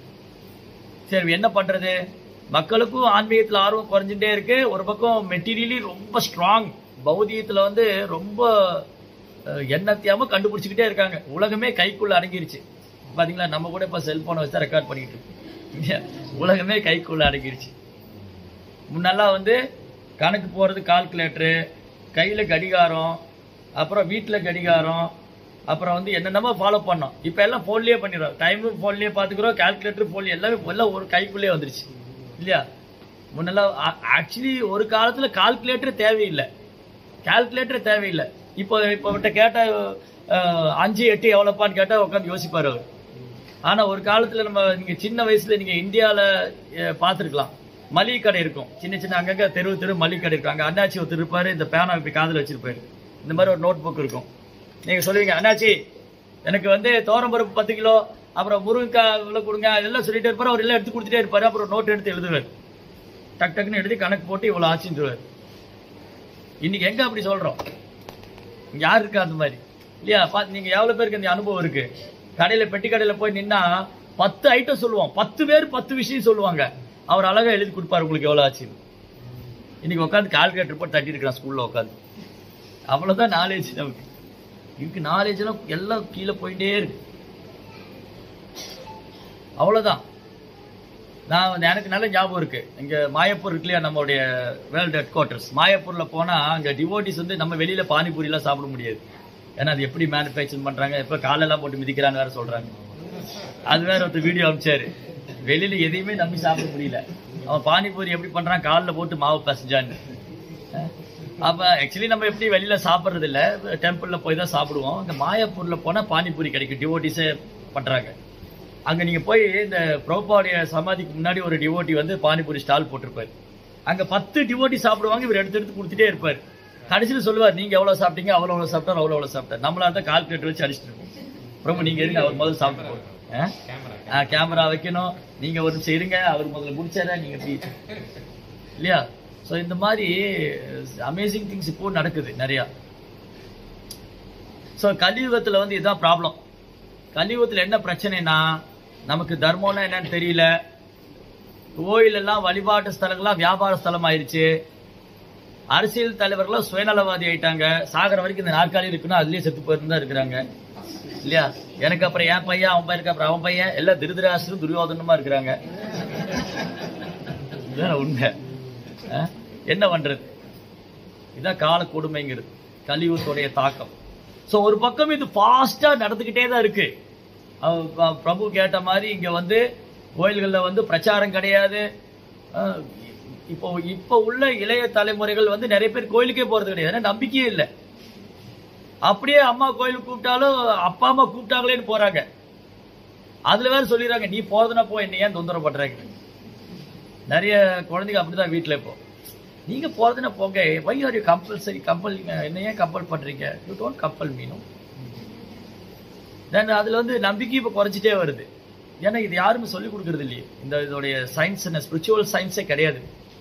A: சரி என்ன பண்றது மக்களுக்கும் ஆன்மீகத்துல ஆர்வம் குறைஞ்சுட்டே இருக்கு ஒரு பக்கம் மெட்டீரியலி ரொம்ப ஸ்ட்ராங் பௌதிகத்துல வந்து ரொம்ப அஹ், எண்ணத்தையாம கண்டுபிடிச்சுக்கிட்டே இருக்காங்க உலகமே கைக்குள்ள அடங்கிருச்சு பாத்தீங்களா நம்ம கூட இப்ப செல்போனை வச்சு ரெக்கார்ட் பண்ணிட்டு இருக்கோம் இல்லையா? உலகமே கைக்குள்ள அடங்கிருச்சு முன்னெல்லாம் வந்து கணக்கு போறது கால்குலேட்டரு கையில கடிகாரம் அப்புறம் வீட்டுல கடிகாரம் அப்புறம் வந்து என்னென்னமோ ஃபாலோ பண்ணோம் இப்போ எல்லாம் ஃபோன்லயே பண்ணிடுறோம் டைமும் ஃபோன்லயே பார்த்துக்கிறோம் கால்குலேட்டர் ஃபோன் எல்லாமே எல்லாம் ஒரு கைக்குள்ளேயே வந்துருச்சு இல்லையா முன்னெல்லாம் ஆக்சுவலி ஒரு காலத்துல கால்குலேட்டர் தேவையில்லை கால்குலேட்டர் தேவையில்லை இப்போ இப்போ விட்ட கேட்டா அஹ், அஞ்சு எட்டு எவ்வளோப்பான்னு கேட்டா உட்காந்து யோசிப்பாரு அவர் ஆனா ஒரு காலத்துல நம்ம நீங்க சின்ன வயசுல நீங்க இந்தியால அஹ், பார்த்திருக்கலாம் மளிகை கடை இருக்கும் சின்ன சின்ன அங்கங்க தெரு தெரு மளிகை கடை இருக்கும் அங்க அண்ணாச்சி ஒருத்தர் இருப்பாரு இந்த பேனா இப்படி காதுல வச்சிருப்பாரு இந்த மாதிரி ஒரு நோட் புக் இருக்கும் நீங்க சொல்லுவீங்க அண்ணாச்சி எனக்கு வந்து பருப்பு பத்து கிலோ அப்புறம் முருங்கைக்காய் இவ்வளோ கொடுங்க எல்லாம் சொல்லிட்டே இருப்பாரு அவர் எல்லாம் எடுத்து கொடுத்துட்டே இருப்பாரு அப்புறம் நோட் எடுத்து எழுதுவார் டக் டக்குன்னு எழுதி கணக்கு போட்டு இவ்வளோ ஆச்சுன்றுவார் இன்னைக்கு எங்க அப்படி சொல்றோம் இங்க யார் இருக்கா அந்த மாதிரி இல்லையா பாத்து நீங்க எவ்வளவு பேருக்கு இந்த அனுபவம் இருக்கு கடையில பெட்டி கடையில போய் நின்னா பத்து ஐட்டம் சொல்லுவோம் பத்து பேர் பத்து விஷயம் சொல்லுவாங்க அவர் அழகா எழுதி கொடுப்பாரு உங்களுக்கு எவ்வளவு ஆச்சு இன்னைக்கு உட்காந்து கால்குலேட்டர் போட்டு தட்டி இருக்கிறான் ஸ்கூல்ல உட்காந்து அவ்வளவுதான் நாலேஜ் நமக்கு இதுக்கு நாலேஜ் எல்லாம் எல்லாம் கீழே போயிட்டே இருக்கு அவ்வளவுதான் நான் வந்து எனக்கு நல்ல ஞாபகம் இருக்கு இங்க மாயப்பூர் இருக்கு இல்லையா நம்மளுடைய வேர்ல்டு ஹெட் குவார்ட்டர்ஸ் மாயப்பூர்ல போனா அங்க டிவோட்டிஸ் வந்து நம்ம வெளியில பானிபூரி எல்லாம் சாப்பிட முடியாது ஏன்னா அது எப்படி மேனுஃபேக்சர் பண்றாங்க எப்ப காலெல்லாம் போட்டு மிதிக்கிறான்னு வேற சொல்றாங்க அது வேற ஒருத்தர் வீடியோ அனுப்பிச்சாரு வெளியில எதையுமே நம்பி சாப்பிட முடியல அவன் பானிபூரி எப்படி பண்றான் காலில் போட்டு மாவு பசஞ்சான்னு அஹ் அப்ப ஆக்சுவலி நம்ம எப்படி வெளியில சாப்பிடுறது இல்ல டெம்பிள்ல போய் தான் சாப்பிடுவோம் இந்த மாயாப்பூர்ல போனா பானிபூரி கிடைக்கும் டிவோட்டிஸே பண்றாங்க அங்க நீங்க போய் இந்த பிரபுபாவுடைய சமாதிக்கு முன்னாடி ஒரு டிவோட்டி வந்து பானிபூரி ஸ்டால் போட்டிருப்பாரு அங்க பத்து டிவோட்டி சாப்பிடுவாங்க இவர் எடுத்து எடுத்து கொடுத்துட்டே இருப்பாரு கடைசியில சொல்லுவார் நீங்க எவ்வளவு சாப்பிட்டீங்க அவ்வளவு எவ்வளவு சாப்பிட்டார் அவ்வளவு எவ்வளவு சாப்பிட்டார் நம்மளா இருந்தா கால்குலேட்டர் வச்சு அடிச்சுட்டு இருக்கோம் பிரபு நீங்க இருங்க அவர் முதல்ல சாப்பிட்டு போகணும்
B: கேமரா
A: கேமரா வைக்கணும் நீங்க ஒரு நிமிஷம் இருங்க அவர் முதல்ல முடிச்சாரா நீங்க எப்படி இல்லையா ஸோ இந்த மாதிரி அமேசிங் திங்ஸ் இப்போ நடக்குது நிறையா ஸோ கலியுகத்தில் வந்து இதுதான் ப்ராப்ளம் கலியுகத்தில் என்ன பிரச்சனைனா நமக்கு தர்மம்னா என்னன்னு தெரியல கோயில் எல்லாம் வழிபாட்டு ஸ்தலங்கள்லாம் வியாபார ஸ்தலம் ஆயிருச்சு அரசியல் தலைவர்கள்லாம் சுயநலவாதி ஆயிட்டாங்க சாகர வரைக்கும் இந்த நாற்காலி இருக்குன்னா அதுலயே செத்து போயிருந்து தான் இருக்கிறாங்க இல்லையா எனக்கு அப்புறம் என் பையன் அவன் பையனுக்கு அப்புறம் அவன் பையன் எல்லாம் திருதராசரும் துரியோதனமா இருக்கிறாங்க இதுதான் உண்மை அஹ்? என்ன பண்றது இதான் கால கொடுமைங்கிறது கலியுகத்துடைய தாக்கம் சோ ஒரு பக்கம் இது ஃபாஸ்டா நடந்துகிட்டே தான் இருக்கு அவ- ப- பிரபு கேட்ட மாதிரி இங்க வந்து கோயில்கள்ல வந்து பிரச்சாரம் கிடையாது அஹ், இப்போ இப்போ உள்ள இளைய தலைமுறைகள் வந்து நிறைய பேர் கோயிலுக்கே போறது கிடையாது ஏன்னா நம்பிக்கையே இல்லை அப்படியே அம்மா கோயிலுக்கு கூப்பிட்டாலும் அப்பா அம்மா கூப்பிட்டாங்களேன்னு போறாங்க அதுல வேற சொல்லிடுறாங்க நீ போறதுனா போ என்ன ஏன் தொந்தரவு பண்றாங்க நிறைய குழந்தைங்க அப்படிதான் வீட்டுல இப்போ நீங்க போறதுன்னா போங்க why are you compulsory compel என்ன ஏன் கம்பல் பண்றீங்க யூ டோன்ட் கம்பல் மீனும் தென் அதுல வந்து நம்பிக்கை இப்ப குறைஞ்சிட்டே வருது ஏன்னா இது யாருமே சொல்லி கொடுக்கறது இல்லையே இந்த இதோடைய சயின்ஸ் என்ன ஸ்பிரிச்சுவல் சயின்ஸே கிடையாது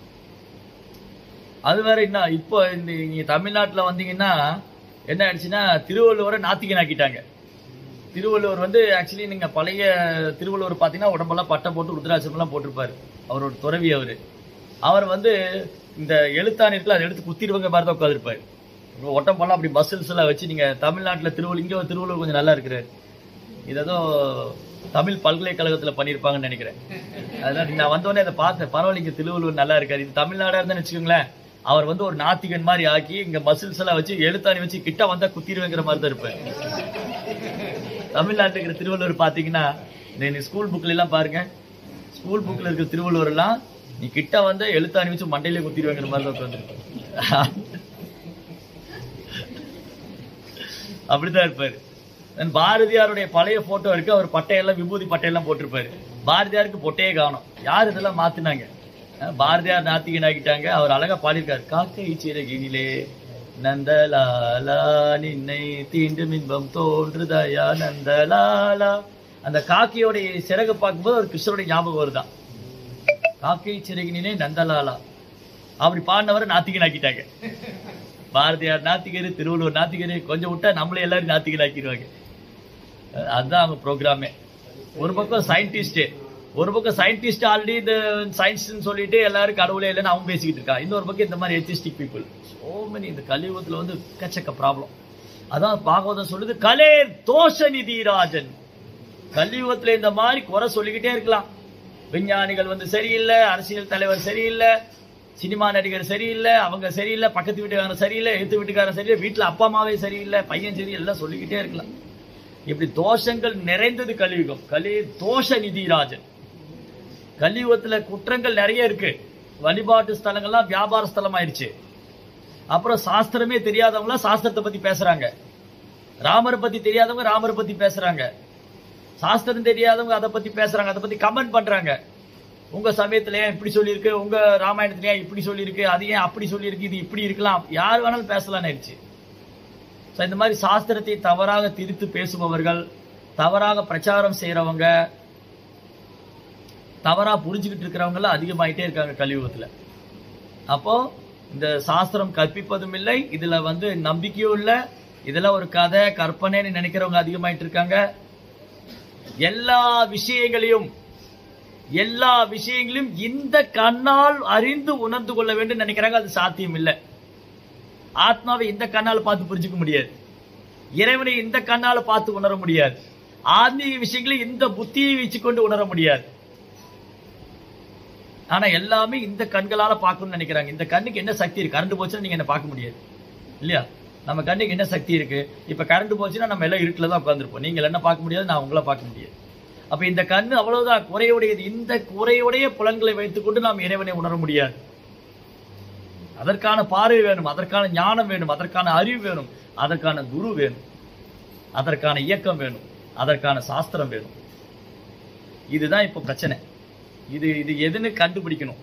A: அது வேற என்ன இப்போ இந்த நீங்க தமிழ்நாட்டுல வந்தீங்கன்னா என்ன ஆயிடுச்சுன்னா திருவள்ளுவரை நாத்திகன் ஆக்கிட்டாங்க திருவள்ளுவர் வந்து ஆக்சுவலி நீங்க பழைய திருவள்ளுவர் பாத்தீங்கன்னா உடம்பெல்லாம் பட்டை போட்டு ருத்ராட்சமெல்லாம் போட்டிருப்பாரு அவரோட துறவி அவரு அவர் வந்து இந்த எழுத்தாணி இருக்குல்ல அதை எடுத்து குத்திடுவங்க மாதிரி தான் உட்காந்துருப்பாரு ஒட்டம்பெல்லாம் அப்படி மசில்ஸ் எல்லாம் வச்சு நீங்க தமிழ்நாட்டுல திருவள்ளுவர் இங்க திருவள்ளுவர் கொஞ்சம் நல்லா இருக்கிறாரு இது ஏதோ தமிழ் பல்கலைக்கழகத்துல பண்ணியிருப்பாங்கன்னு நினைக்கிறேன் அதனால நான் வந்தோடனே அதை பார்த்தேன் பரவாயில்ல இங்க திருவள்ளுவர் நல்லா இருக்காரு இது தமிழ்நாடா இருந்தான்னு வச்சுக்கோங்களேன் அவர் வந்து ஒரு நாத்திகன் மாதிரி ஆக்கி இங்க மசில்ஸ் எல்லாம் வச்சு எழுத்தாணி வச்சு கிட்ட வந்தா குத்திடுவேங்கிற மாதிரி தான் இருப்பாரு தமிழ்நாட்டுல இருக்கிற திருவள்ளுவர் பாத்தீங்கன்னா இந்த நீ ஸ்கூல் புக்ல எல்லாம் பாருங்க ஸ்கூல் புக்ல இருக்கிற திருவள்ளுவர் எல்லாம் நீ கிட்ட வந்து எழுத்தாணி வச்சு மண்டையிலே குத்திடுவேங்கிற மாதிரி தான் உட்காந்துருப்பாரு அப்படிதான் இருப்பாரு Then பாரதியாருடைய பழைய போட்டோ இருக்கு அவர் பட்டையெல்லாம் விபூதி பட்டையெல்லாம் போட்டிருப்பாரு பாரதியாருக்கு பொட்டையே காணும் யார் இதெல்லாம் மாத்தினாங்க அஹ் பாரதியார் நாத்திகன் ஆக்கிட்டாங்க அவர் அழகா பாடியிருக்காரு காக்கை சிறகினிலே நந்தலாலா நின்னை தீண்டும் இன்பம் தோன்றுதயா நந்தலாலா அந்த காக்கையோடைய சிறகை பார்க்கும்போது ஒரு கிருஷ்ணருடைய ஞாபகம் வருதான் காக்கை சிறகினிலே நந்தலாலா அப்படி பாடினவரை நாத்திகன் ஆக்கிட்டாங்க பாரதியார் நாத்திகர் திருவள்ளுவர் நாத்திகர் கொஞ்சம் விட்டா நம்மளே எல்லாரும் நாத்திகர் ஆக்கிடுவாங்க அஹ் அதுதான் அவங்க ப்ரோக்ராமே ஒரு பக்கம் சயின்டிஸ்ட் ஒரு பக்கம் சயின்டிஸ்ட் ஆல்ரெடி இந்த சயின்ஸ்னு சொல்லிட்டு எல்லாரும் கடவுளே இல்லைன்னு அவன் பேசிக்கிட்டு இருக்கா இன்னொரு பக்கம் இந்த மாதிரி எத்திஸ்டிக் பீப்புள் சோ many இந்த கலியுகத்துல வந்து கச்சக்க ப்ராப்ளம் அதான் பாகவதம் சொல்லுது கலே தோஷ நிதிராஜன் கலியுகத்துல இந்த மாதிரி குறை சொல்லிக்கிட்டே இருக்கலாம் விஞ்ஞானிகள் வந்து சரியில்லை அரசியல் தலைவர் சரியில்லை சினிமா நடிகர் சரியில்லை அவங்க சரியில்லை பக்கத்து வீட்டுக்காரன் சரியில்லை எதிர்த்து வீட்டுக்காரன் சரியில்லை வீட்டுல அப்பா அம்மாவே சரியில்லை பையன் சரி எல்லாம் சொல்லிக்கிட்டே இருக்கலாம் இப்படி தோஷங்கள் நிறைந்தது கலியுகம் கலி தோஷ நிதிராஜன் கலியுகத்துல குற்றங்கள் நிறைய இருக்கு வழிபாட்டு ஸ்தலங்கள்லாம் வியாபார ஸ்தலம் ஆயிருச்சு அப்புறம் சாஸ்திரமே தெரியாதவங்க சாஸ்திரத்தை பத்தி பேசுறாங்க ராமரை பத்தி தெரியாதவங்க ராமரை பத்தி பேசுறாங்க சாஸ்திரம் தெரியாதவங்க அதை பத்தி பேசுறாங்க அதை பத்தி கமெண்ட் பண்றாங்க உங்க சமயத்துல ஏன் இப்படி சொல்லியிருக்கு உங்க ராமாயணத்துல ஏன் இப்படி சொல்லியிருக்கு அது ஏன் அப்படி சொல்லியிருக்கு இது இப்படி இருக்கலாம் யார் வேணாலும் பேசலாம் ஆயிடுச்சு ஸோ இந்த மாதிரி சாஸ்திரத்தை தவறாக திரித்து பேசுபவர்கள் தவறாக பிரச்சாரம் செய்றவங்க தவறா புரிஞ்சுக்கிட்டு இருக்கிறவங்க எல்லாம் அதிகமாயிட்டே இருக்காங்க கலியுகத்துல அப்போ இந்த சாஸ்திரம் கற்பிப்பதும் இல்லை இதுல வந்து நம்பிக்கையும் இல்லை இதெல்லாம் ஒரு கதை கற்பனைன்னு நினைக்கிறவங்க அதிகமாயிட்டு இருக்காங்க எல்லா விஷயங்களையும் எல்லா விஷயங்களையும் இந்த கண்ணால் அறிந்து உணர்ந்து கொள்ள வேண்டும் நினைக்கிறாங்க அது சாத்தியம் இல்லை ஆத்மாவை இந்த கண்ணால பார்த்து புரிஞ்சுக்க முடியாது இறைவனை இந்த கண்ணால பார்த்து உணர முடியாது ஆன்மீக விஷயங்களை இந்த புத்தியை வச்சுக்கொண்டு உணர முடியாது ஆனா எல்லாமே இந்த கண்களால பார்க்கணும்னு நினைக்கிறாங்க இந்த கண்ணுக்கு என்ன சக்தி இருக்கு கரண்ட் போச்சுன்னா நீங்க என்ன பார்க்க முடியாது இல்லையா நம்ம கண்ணுக்கு என்ன சக்தி இருக்கு இப்ப கரண்ட் போச்சுன்னா நம்ம எல்லாம் இருட்டில் தான் உட்காந்துருப்போம் நீங்க என்ன பார்க்க முடியாது நான் உங்களை பார்க்க முடியாது அப்ப இந்த கண்ணு அவ்வளவுதான் குறையுடையது இந்த குறையுடைய புலன்களை வைத்துக்கொண்டு நாம் இறைவனை உணர முடியாது அதற்கான பார்வை வேணும் அதற்கான ஞானம் வேணும் அதற்கான அறிவு வேணும் அதற்கான குரு வேணும் அதற்கான இயக்கம் வேணும் அதற்கான சாஸ்திரம் வேணும் இதுதான் இப்ப பிரச்சனை இது இது எதுன்னு கண்டுபிடிக்கணும்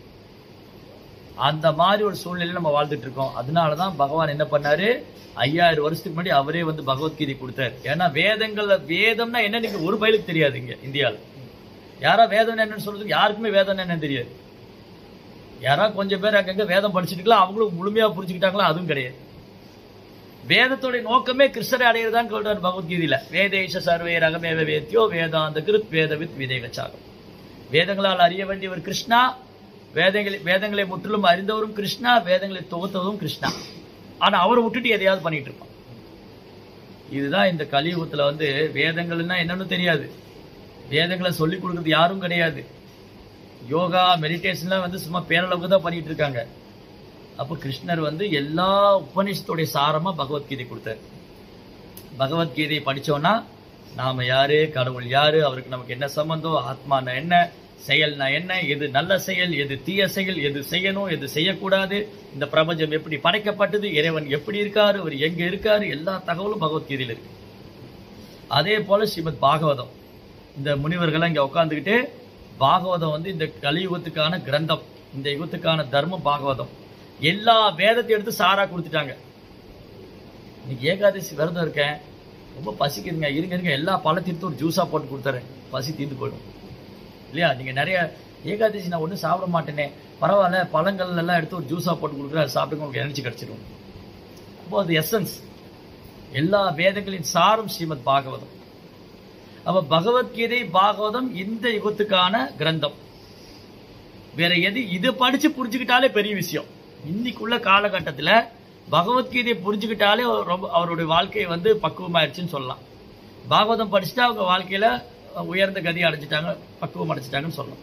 A: அந்த மாதிரி ஒரு சூழ்நிலையில நம்ம வாழ்ந்துட்டு இருக்கோம் அதனாலதான் பகவான் என்ன பண்ணாரு ஐயாயிரம் வருஷத்துக்கு முன்னாடி அவரே வந்து பகவத்கீதை கொடுத்தாரு ஏன்னா வேதங்கள்ல வேதம்னா என்ன நீங்க ஒரு பயலுக்கு தெரியாது இங்க இந்தியால யாரா வேதம் என்னன்னு சொல்றதுக்கு யாருக்குமே வேதம் என்னன்னு தெரியாது யாரா கொஞ்சம் பேர் அங்கங்க வேதம் படிச்சுட்டுக்கலாம் அவங்களும் முழுமையா புரிஞ்சுக்கிட்டாங்களா அதுவும் கிடையாது வேதத்தோட நோக்கமே கிருஷ்ணரை அடையிறதான் சொல்றாரு பகவத்கீதையில வேதேஷ சர்வே ரகமேவ வேத்தியோ வேதாந்த கிருத் வேதவித் விதேகச்சாகம் வேதங்களால் அறிய வேண்டியவர் கிருஷ்ணா வேதங்களை வேதங்களை முற்றிலும் அறிந்தவரும் கிருஷ்ணா வேதங்களை தொகுத்தவரும் கிருஷ்ணா ஆனா அவரை விட்டுட்டு எதையாவது பண்ணிட்டு இருப்பான் இதுதான் இந்த கலியுகத்துல வந்து வேதங்கள்னா என்னன்னு தெரியாது வேதங்களை சொல்லி கொடுக்கறது யாரும் கிடையாது யோகா மெடிடேஷன்லாம் வந்து சும்மா பேரளவுக்கு தான் பண்ணிட்டு இருக்காங்க அப்போ கிருஷ்ணர் வந்து எல்லா உபநிஷத்துடைய சாரமா பகவத்கீதை கொடுத்தாரு பகவத்கீதை படிச்சோம்னா நாம யாரு கடவுள் யாரு அவருக்கு நமக்கு என்ன சம்பந்தம் ஆத்மானா என்ன செயல்னா என்ன எது நல்ல செயல் எது தீய செயல் எது செய்யணும் எது செய்யக்கூடாது இந்த பிரபஞ்சம் எப்படி படைக்கப்பட்டது இறைவன் எப்படி இருக்காரு அவர் எங்க இருக்காரு எல்லா தகவலும் பகவத்கீதையில இருக்கு அதே போல ஸ்ரீமத் பாகவதம் இந்த முனிவர்கள்லாம் இங்க உட்காந்துக்கிட்டு பாகவதம் வந்து இந்த கலியுகத்துக்கான கிரந்தம் இந்த யுகத்துக்கான தர்மம் பாகவதம் எல்லா வேதத்தையும் எடுத்து சாரா கொடுத்துட்டாங்க இன்னைக்கு ஏகாதசி விரதம் இருக்கேன் ரொம்ப பசிக்குதுங்க இருங்க இருங்க எல்லா பழத்தையும் ஒரு ஜூஸா போட்டு கொடுத்துறேன் பசி தீர்ந்து போயிடும் இல்லையா நீங்க நிறைய ஏகாதசி நான் ஒன்றும் சாப்பிட மாட்டேனே பரவாயில்ல பழங்கள் எல்லாம் எடுத்து ஒரு ஜூஸா போட்டு கொடுக்குறேன் அதை சாப்பிட்டு உங்களுக்கு எனர்ஜி கிடைச்சிடும் அப்போ அது எசன்ஸ் எல்லா வேதங்களின் சாரம் ஸ்ரீமத் பாகவதம் அப்ப பகவத்கீதை பாகவதம் இந்த யுகத்துக்கான கிரந்தம் வேற எது இதை படிச்சு புரிஞ்சுக்கிட்டாலே பெரிய விஷயம் இன்னைக்குள்ள காலகட்டத்துல பகவத்கீதையை புரிஞ்சுக்கிட்டாலே அவர் ரொம்ப அவருடைய வாழ்க்கை வந்து பக்குவமாயிருச்சுன்னு சொல்லலாம் பாகவதம் படிச்சுட்டா அவங்க வாழ்க்கையில உயர்ந்த கதி அடைஞ்சிட்டாங்க பக்குவம் அடைஞ்சிட்டாங்கன்னு சொல்லலாம்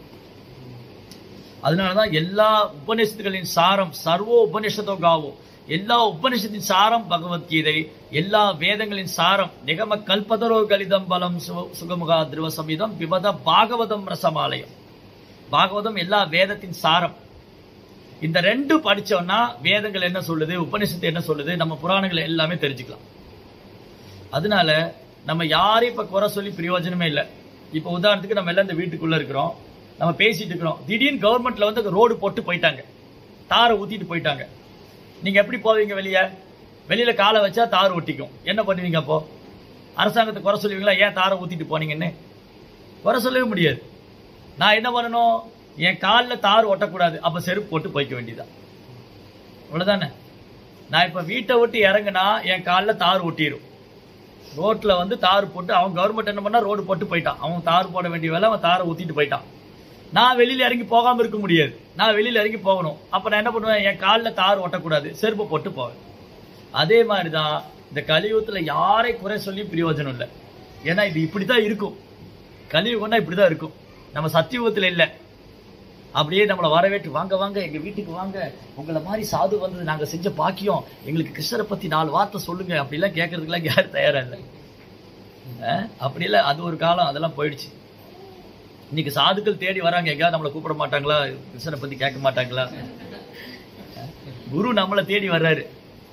A: அதனாலதான் எல்லா உபநிஷத்துகளின் சாரம் சர்வ உபனிஷத்தோ காவோ எல்லா உபனிஷத்தின் சாரம் பகவத்கீதை எல்லா வேதங்களின் சாரம் நிகம கல்பதரோ கலிதம் பலம் சு- சுகமுகா திருவ சமீதம் விபத பாகவதம் ரசமாலயம் பாகவதம் எல்லா வேதத்தின் சாரம் இந்த ரெண்டு படிச்சோம்னா வேதங்கள் என்ன சொல்லுது உபனிஷத்து என்ன சொல்லுது நம்ம புராணங்கள் எல்லாமே தெரிஞ்சுக்கலாம் அதனால நம்ம யாரையும் இப்ப குறை சொல்லி பிரயோஜனமே இல்லை இப்ப உதாரணத்துக்கு நம்ம எல்லாம் இந்த வீட்டுக்குள்ள இருக்கிறோம் நம்ம பேசிட்டு இருக்கிறோம் திடீர்னு கவர்மெண்ட்ல வந்து ரோடு போட்டு போயிட்டாங்க தாரை ஊத்திட்டு போயிட்டாங்க நீங்க எப்படி போவீங்க வெளிய வெளியில காலை வச்சா தார் ஒட்டிக்கும் என்ன பண்ணுவீங்க அப்போ அரசாங்கத்தை குறை சொல்லுவீங்களா ஏன் தாரை ஊத்திட்டு போனீங்கன்னு குறை சொல்லவே முடியாது நான் என்ன பண்ணணும் என் காலில் தார் ஒட்டக்கூடாது அப்ப செருப்பு போட்டு போய்க்க வேண்டியதான் அவ்வளவுதானே நான் இப்ப வீட்டை விட்டு இறங்குனா என் காலில் தார் ஒட்டிடும் ரோட்ல வந்து தார் போட்டு அவன் கவர்மெண்ட் என்ன பண்ணா ரோடு போட்டு போயிட்டான் அவன் தார் போட வேண்டிய வேலை அவன் தாரை ஊத்திட்டு போயிட்டான் நான் வெளியில இறங்கி போகாம இருக்க முடியாது நான் வெளியில இறங்கி போகணும் அப்ப நான் என்ன பண்ணுவேன் என் காலில் தார் ஒட்டக்கூடாது செருப்பு போட்டு போவேன் அதே மாதிரிதான் இந்த கலியுகத்துல யாரை குறை சொல்லி பிரயோஜனம் இல்லை ஏன்னா இது இப்படித்தான் இருக்கும் கலியுகம்னா இப்படிதான் இருக்கும் நம்ம சத்தியுகத்துல இல்லை அப்படியே நம்மளை வரவேற்று வாங்க வாங்க எங்க வீட்டுக்கு வாங்க உங்களை மாதிரி சாது வந்தது நாங்க செஞ்ச பாக்கியம் எங்களுக்கு கிருஷ்ணரை பத்தி நாலு வார்த்தை சொல்லுங்க அப்படிலாம் கேட்கறதுக்குலாம் யாரும் தயாரா இல்லை அஹ், அப்படி இல்லை அது ஒரு காலம் அதெல்லாம் போயிடுச்சு இன்னைக்கு சாதுக்கள் தேடி வராங்க எங்கேயாவது நம்மளை கூப்பிட மாட்டாங்களா கிருஷ்ணரை பத்தி கேட்க மாட்டாங்களா அஹ், குரு நம்மளை தேடி வர்றாரு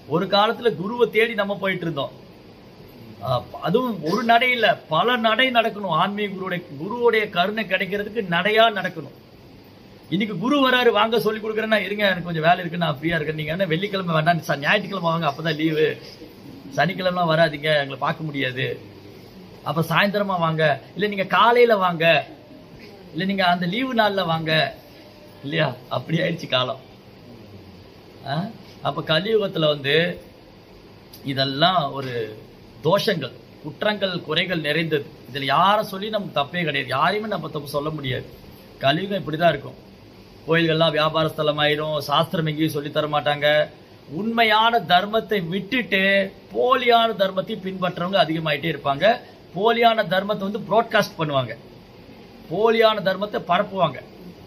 A: ஒரு காலத்துல குருவை தேடி நம்ம போயிட்டு இருந்தோம் அஹ் அதுவும் ஒரு நடை இல்ல பல நடை நடக்கணும் ஆன்மீக குருவுடைய குருவுடைய கருணை கிடைக்கிறதுக்கு நடையா நடக்கணும் இன்னைக்கு குரு வராரு வாங்க சொல்லி கொடுக்குறேன்னா இருங்க எனக்கு கொஞ்சம் வேலை இருக்கு நான் ஃப்ரீயா இருக்கேன் நீங்க என்ன வெள்ளிக்கிழமை வேண்டாம் ச- ஞாயிற்றுக்கிழமை வாங்க அப்பதான் லீவு சனிக்கிழமை வராதீங்க எங்களை பார்க்க முடியாது அப்ப சாயந்தரமா வாங்க இல்ல நீங்க காலையில வாங்க இல்ல நீங்க அந்த லீவு நாள்ல வாங்க இல்லையா அப்படி ஆயிடுச்சு காலம் ஆ? அப்ப கலியுகத்துல வந்து இதெல்லாம் ஒரு தோஷங்கள் குற்றங்கள் குறைகள் நிறைந்தது இதுல யாரை சொல்லி நமக்கு தப்பே கிடையாது யாரையுமே நம்ம தப்பு சொல்ல முடியாது கலியுகம் இப்படிதான் இருக்கும் கோயில்கள்லாம் வியாபார ஸ்தலம் ஆயிரும் சாஸ்திரம் எங்கேயும் சொல்லி தர மாட்டாங்க உண்மையான தர்மத்தை விட்டுட்டு போலியான தர்மத்தை பின்பற்றவங்க அதிகமாயிட்டே இருப்பாங்க போலியான தர்மத்தை வந்து ப்ராட்காஸ்ட் பண்ணுவாங்க போலியான தர்மத்தை பரப்புவாங்க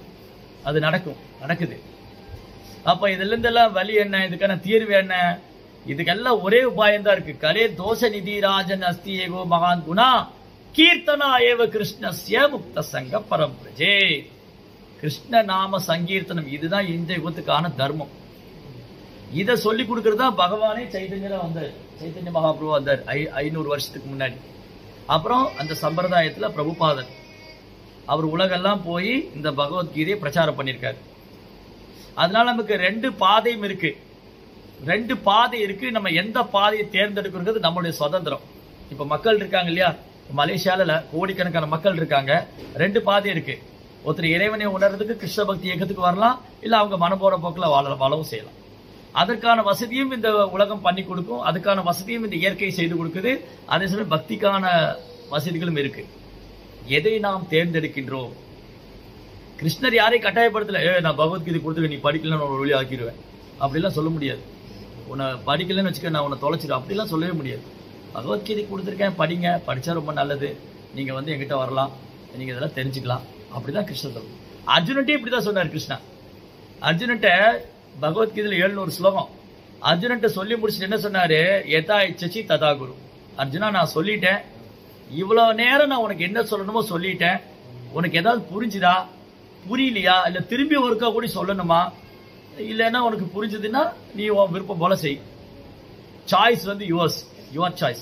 A: அது நடக்கும் நடக்குது அப்ப இதுல இருந்தெல்லாம் வழி என்ன இதுக்கான தீர்வு என்ன இதுக்கெல்லாம் ஒரே உபாயம் தான் இருக்கு கலே தோஷ நிதி ராஜன் அஸ்தி ஏகோ மகான் குணா கீர்த்தனா ஏவ கிருஷ்ணஸ்ய முக்த சங்க பரம்பிரஜே கிருஷ்ண நாம சங்கீர்த்தனம் இதுதான் இந்த யுகத்துக்கான தர்மம் இதை சொல்லி கொடுக்கறது தான் பகவானே சைதன்யரா வந்தார் சைதன்ய மகாபிரபு வந்தார் ஐ- ஐநூறு வருஷத்துக்கு முன்னாடி அப்புறம் அந்த சம்பிரதாயத்துல பிரபுபாதர் அவர் உலகெல்லாம் போய் இந்த பகவத்கீதையை பிரச்சாரம் பண்ணியிருக்காரு அதனால நமக்கு ரெண்டு பாதையும் இருக்கு ரெண்டு பாதை இருக்கு நம்ம எந்த பாதையை தேர்ந்தெடுக்கிறது நம்மளுடைய சுதந்திரம் இப்ப மக்கள் இருக்காங்க இல்லையா மலேசியால கோடிக்கணக்கான மக்கள் இருக்காங்க ரெண்டு பாதை இருக்கு ஒருத்தர் இறைவனை உணர்றதுக்கு கிருஷ்ண பக்தி இயக்கத்துக்கு வரலாம் இல்ல அவங்க மனம்போட போக்குல வாழ வாழவும் செய்யலாம் அதற்கான வசதியும் இந்த உலகம் பண்ணி கொடுக்கும் அதுக்கான வசதியும் இந்த இயற்கை செய்து கொடுக்குது அதே சமயம் பக்திக்கான வசதிகளும் இருக்கு எதை நாம் தேர்ந்தெடுக்கின்றோம் கிருஷ்ணர் யாரையும் கட்டாயப்படுத்தல ஏ நான் பகவத்கீதை கொடுத்துருக்கேன் நீ படிக்கலன்னு நான் ஒரு வழி ஆக்கிடுவேன் அப்படிலாம் சொல்ல முடியாது உன்னை படிக்கலன்னு வச்சுக்க நான் உன்னை தொலைச்சிடுவேன் அப்படிலாம் சொல்லவே முடியாது பகவத்கீதை கொடுத்துருக்கேன் படிங்க படிச்சா ரொம்ப நல்லது நீங்க வந்து எங்கிட்ட வரலாம் நீங்க இதெல்லாம் தெரிஞ்சுக்கலாம் அப்படிதான் கிருஷ்ணர் சொல்லுவோம் அர்ஜுனன்ட்டே இப்படிதான் சொன்னார் கிருஷ்ணா அர்ஜுனன்ட்ட பகவத்கீதையில எழுநூறு ஸ்லோகம் அர்ஜுனன்ட்ட சொல்லி முடிச்சுட்டு என்ன சொன்னாரு எதா இச்சச்சி ததா குரு அர்ஜுனா நான் சொல்லிட்டேன் இவ்வளவு நேரம் நான் உனக்கு என்ன சொல்லணுமோ சொல்லிட்டேன் உனக்கு ஏதாவது புரிஞ்சுதா புரியலையா இல்ல திரும்பி ஒருக்கா கூட சொல்லணுமா இல்லைன்னா உனக்கு புரிஞ்சதுன்னா நீ உன் விருப்பம் போல செய் சாய்ஸ் வந்து யுவர்ஸ் யுவர் சாய்ஸ்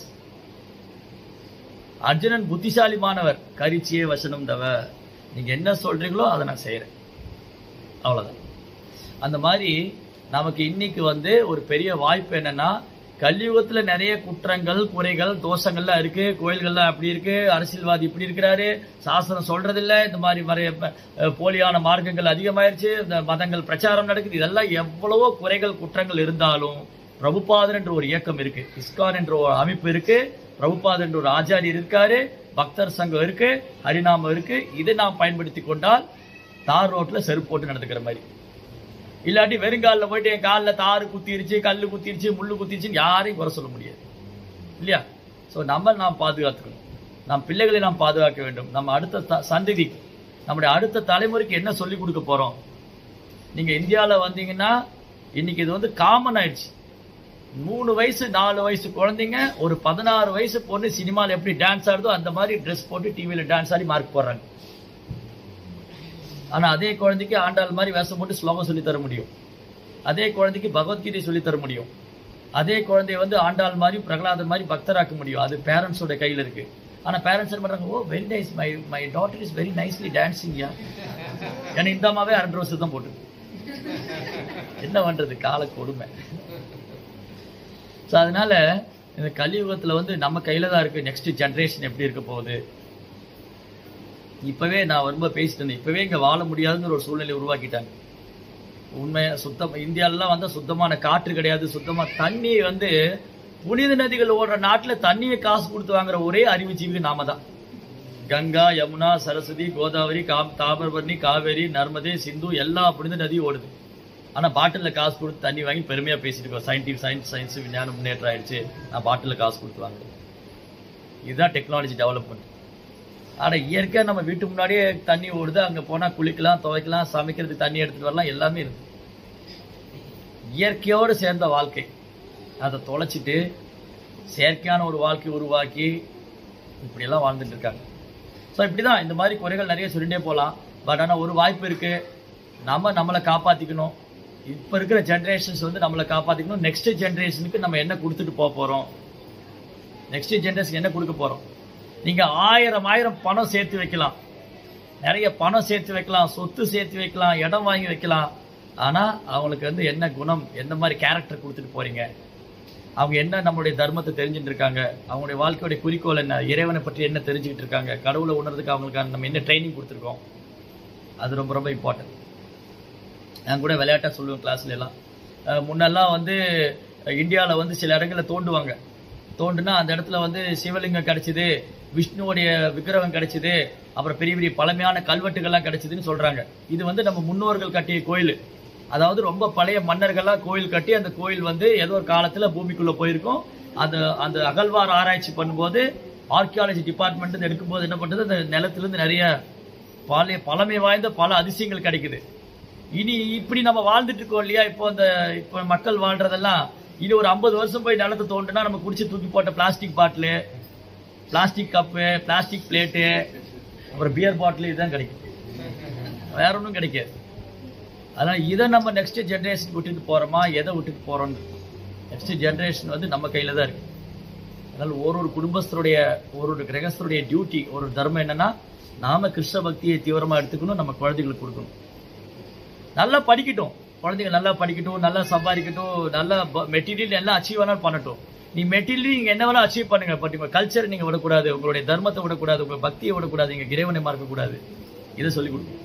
A: அர்ஜுனன் புத்திசாலிமானவர் கரிச்சியே வசனம் தவ நீங்க என்ன சொல்றீங்களோ அதை நான் செய்யறேன் அவ்வளவுதான் அந்த மாதிரி நமக்கு இன்னைக்கு வந்து ஒரு பெரிய வாய்ப்பு என்னன்னா கலியுகத்துல நிறைய குற்றங்கள் குறைகள் தோஷங்கள்லாம் இருக்கு கோயில்கள்லாம் அப்படி இருக்கு அரசியல்வாதி இப்படி இருக்கிறாரு சாசனம் சொல்றதில்ல இந்த மாதிரி நிறைய அஹ், போலியான மார்க்கங்கள் அதிகமாயிருச்சு இந்த மதங்கள் பிரச்சாரம் நடக்குது இதெல்லாம் எவ்வளவோ குறைகள் குற்றங்கள் இருந்தாலும் பிரபுபாதர் என்ற ஒரு இயக்கம் இருக்கு இஸ்கான் என்ற ஒரு அமைப்பு இருக்கு பிரபுபாதர் என்ற ஒரு ஆச்சாரியர் இருக்காரு பக்தர் சங்கம் இருக்கு ஹரிநாமம் இருக்கு இதை நாம் பயன்படுத்தி கொண்டால் தார் ரோட்ல செருப்பு போட்டு நடந்துக்கிற மாதிரி இல்லாட்டி வெறுங்காலில் போயிட்டு என் காலில் தாறு குத்திருச்சு கல் குத்திருச்சு முள்ளு குத்திருச்சுன்னு யாரையும் குறை சொல்ல முடியாது இல்லையா ஸோ நம்ம நாம் பாதுகாத்துக்கணும் நம் பிள்ளைகளை நாம் பாதுகாக்க வேண்டும் நம்ம அடுத்த த- சந்ததிக்கு நம்முடைய அடுத்த தலைமுறைக்கு என்ன சொல்லி கொடுக்க போறோம் நீங்க இந்தியாவில் வந்தீங்கன்னா இன்னைக்கு இது வந்து காமன் ஆயிடுச்சு மூணு வயசு நாலு வயசு குழந்தைங்க ஒரு பதினாறு வயசு பொண்ணு சினிமாவில் எப்படி டான்ஸ் ஆடுதோ அந்த மாதிரி ட்ரெஸ் போட்டு டிவியில் டான்ஸ் ஆடி மார்க் போடுறாங்க ஆனா அதே குழந்தைக்கு ஆண்டாள் மாதிரி வேஷம் போட்டு ஸ்லோகம் சொல்லி தர முடியும் அதே குழந்தைக்கு பகவத்கீதை சொல்லி தர முடியும் அதே குழந்தைய வந்து ஆண்டாள் மாதிரி பிரகலாதர் மாதிரி பக்தராக்க முடியும் அது பேரண்ட்ஸோட கையில இருக்கு ஆனா பேரண்ட்ஸ் என்ன பண்றாங்க oh very nice my my daughter is very nicely dancing yeah ஏன்னா இந்த அம்மாவே அரண்டு வருஷம் தான் போட்டு என்ன பண்றது கால கொடுமை ஸோ அதனால இந்த கலியுகத்துல வந்து நம்ம கையில தான் இருக்கு நெக்ஸ்ட் ஜெனரேஷன் எப்படி இருக்க போகுது இப்பவே நான் ரொம்ப பேசிட்டு இருந்தேன் இப்பவே இங்க வாழ முடியாதுங்கிற ஒரு சூழ்நிலை உருவாக்கிட்டாங்க உண்மையா சுத்தம் இந்தியாலலாம் வந்து சுத்தமான காற்று கிடையாது சுத்தமா தண்ணி வந்து புனித நதிகள் ஓடுற நாட்டுல தண்ணியை காசு கொடுத்து வாங்குற ஒரே அறிவுஜீவி நாம தான் கங்கா யமுனா சரஸ்வதி கோதாவரி காம் தாமிரபரணி காவேரி நர்மதே சிந்து எல்லா புனித நதியும் ஓடுது ஆனா பாட்டில்ல காசு கொடுத்து தண்ணி வாங்கி பெருமையா பேசிட்டு இருக்கோம் சயின்டிஃபிக் சயின்ஸ் சயின்ஸ் விஞ்ஞானம் முன்னேற்றம் ஆயிடுச்சு நான் பாட்டில்ல காசு கொடுத்து வாங்குறேன் இதுதான் டெக்னாலஜி டெவலப்மெண்ட் ஆனா இயற்கையா நம்ம வீட்டு முன்னாடியே தண்ணி ஓடுது அங்க போனா குளிக்கலாம் துவைக்கலாம் சமைக்கிறதுக்கு தண்ணி எடுத்துட்டு வரலாம் எல்லாமே இருக்கு இயற்கையோடு சேர்ந்த வாழ்க்கை அதை தொலைச்சிட்டு செயற்கையான ஒரு வாழ்க்கை உருவாக்கி இப்படியெல்லாம் வாழ்ந்துட்டு இருக்காங்க ஸோ இப்படிதான் இந்த மாதிரி குறைகள் நிறைய சொல்லிட்டே போகலாம் பட் ஆனால் ஒரு வாய்ப்பு இருக்கு நம்ம நம்மளை காப்பாற்றிக்கணும் இப்ப இருக்கிற ஜெனரேஷன்ஸ் வந்து நம்மளை காப்பாத்திக்கணும் நெக்ஸ்ட் ஜெனரேஷனுக்கு நம்ம என்ன கொடுத்துட்டு போக போறோம் நெக்ஸ்ட் ஜெனரேஷன் என்ன கொடுக்க போறோம் நீங்க ஆயிரம் ஆயிரம் பணம் சேர்த்து வைக்கலாம் நிறைய பணம் சேர்த்து வைக்கலாம் சொத்து சேர்த்து வைக்கலாம் இடம் வாங்கி வைக்கலாம் ஆனா அவங்களுக்கு வந்து என்ன குணம் எந்த மாதிரி கேரக்டர் கொடுத்துட்டு போறீங்க அவங்க என்ன நம்மளுடைய தர்மத்தை தெரிஞ்சுட்டு இருக்காங்க அவங்களுடைய வாழ்க்கையுடைய குறிக்கோள் என்ன இறைவனை பற்றி என்ன தெரிஞ்சுக்கிட்டு இருக்காங்க கடவுளை உணர்றதுக்கு அவங்களுக்கு நம்ம என்ன ட்ரைனிங் கொடுத்துருக்கோம் அது ரொம்ப ரொம்ப இம்பார்ட்டன்ட் நான் கூட விளையாட்டா சொல்லுவேன் கிளாஸ்ல எல்லாம் அஹ் முன்னெல்லாம் வந்து இந்தியாவில் வந்து சில இடங்களில் தோண்டுவாங்க தோண்டுனா அந்த இடத்துல வந்து சிவலிங்கம் கிடைச்சிது விஷ்ணுவோடைய விக்கிரகம் கிடைச்சிது அப்புறம் பெரிய பெரிய பழமையான கல்வெட்டுகள்லாம் கிடைச்சிதுன்னு சொல்றாங்க இது வந்து நம்ம முன்னோர்கள் கட்டிய கோயில் அதாவது ரொம்ப பழைய மன்னர்கள்லாம் கோயில் கட்டி அந்த கோயில் வந்து ஏதோ ஒரு காலத்துல பூமிக்குள்ள போயிருக்கும் அந்த அந்த அகழ்வார் ஆராய்ச்சி பண்ணும்போது ஆர்கியாலஜி டிபார்ட்மெண்ட் எடுக்கும்போது என்ன பண்றது அந்த நிலத்திலிருந்து நிறைய பழைய பழமை வாய்ந்த பல அதிசயங்கள் கிடைக்குது இனி இப்படி நம்ம வாழ்ந்துட்டு இருக்கோம் இல்லையா இப்போ அந்த இப்போ மக்கள் வாழ்றதெல்லாம் இனி ஒரு ஐம்பது வருஷம் போய் நிலத்தை தோண்டுனா நம்ம குடிச்சு தூக்கி போட்ட plastic bottle plastic cup plastic plate அப்புறம் பியர் பாட்டில் இதுதான் கிடைக்கும் வேற ஒன்றும் கிடைக்காது அதனால் இதை நம்ம நெக்ஸ்ட் ஜென்ரேஷன் விட்டுட்டு போகிறோமா எதை விட்டுட்டு போகிறோன்னு நெக்ஸ்ட் ஜென்ரேஷன் வந்து நம்ம கையில் தான் இருக்கு அதனால் ஒரு ஒரு குடும்பஸ்தருடைய ஒரு ஒரு கிரகஸ்தருடைய டியூட்டி ஒரு ஒரு தர்மம் என்னன்னா நாம கிருஷ்ண பக்தியை தீவிரமாக எடுத்துக்கணும் நம்ம குழந்தைகளுக்கு கொடுக்கணும் நல்லா படிக்கட்டும் குழந்தைங்க நல்லா படிக்கட்டும் நல்லா சம்பாதிக்கட்டும் நல்லா மெட்டீரியல் எல்லாம் அச்சீவ் வேணாலும் பண்ணட்டும் நீ மெட்டீரியல் நீங்க என்ன வேணா அச்சீவ் பண்ணுங்க பட் உங்க கல்ச்சர் நீங்க விடக்கூடாது உங்களுடைய தர்மத்தை விடக்கூடாது உங்க பக்தியை விடக்கூடாது நீங்க இறைவனை மறக்கக்கூடாது இதை சொல்லிக் கொடுக்கும்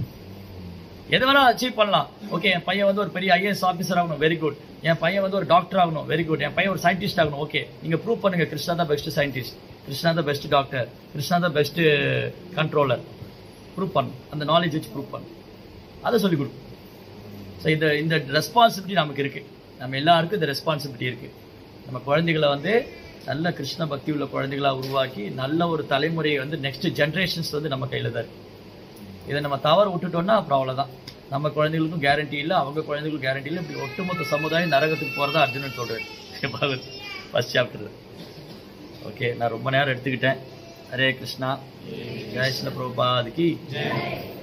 A: எது வேணா அச்சீவ் பண்ணலாம் ஓகே என் பையன் வந்து ஒரு பெரிய ஐஏஎஸ் ஆஃபீஸர் ஆகணும் வெரி குட் என் பையன் வந்து ஒரு டாக்டர் ஆகணும் வெரி குட் என் பையன் ஒரு சயின்டிஸ்ட் ஆகணும் ஓகே நீங்க ப்ரூவ் பண்ணுங்க கிருஷ்ணா தான் பெஸ்ட் சயின்டிஸ்ட் கிருஷ்ணா தான் பெஸ்ட் டாக்டர் கிருஷ்ணா தான் பெஸ்ட் கண்ட்ரோலர் ப்ரூவ் பண்ணு அந்த நாலேஜ் வச்சு ப்ரூவ் பண்ணு அதை சொல்லிக் கொடுக்கும் ஸோ இந்த இந்த ரெஸ்பான்சிபிலிட்டி நமக்கு இருக்கு நம்ம எல்லாருக்கும் இந்த ரெஸ்பான்சிபிலிட்டி இருக்கு நம்ம குழந்தைகளை வந்து நல்ல கிருஷ்ண பக்தி உள்ள குழந்தைகளா உருவாக்கி நல்ல ஒரு தலைமுறையை வந்து நெக்ஸ்ட் ஜென்ரேஷன்ஸ் வந்து நம்ம கையில தான் இருக்கு இதை நம்ம தவற விட்டுட்டோம்னா அப்புறம் அவ்வளவுதான் நம்ம குழந்தைகளுக்கும் கேரண்டி இல்லை அவங்க குழந்தைகளுக்கும் கேரண்டி இல்லை இப்படி ஒட்டுமொத்த சமுதாயம் நரகத்துக்கு போறதா அர்ஜுனன் சொல்றாரு பகவத் ஃபர்ஸ்ட் சாப்டர் ஓகே நான் ரொம்ப நேரம் எடுத்துக்கிட்டேன் ஹரே கிருஷ்ணா ஜெய் ஸ்ரீல பிரபுபாதுக்கு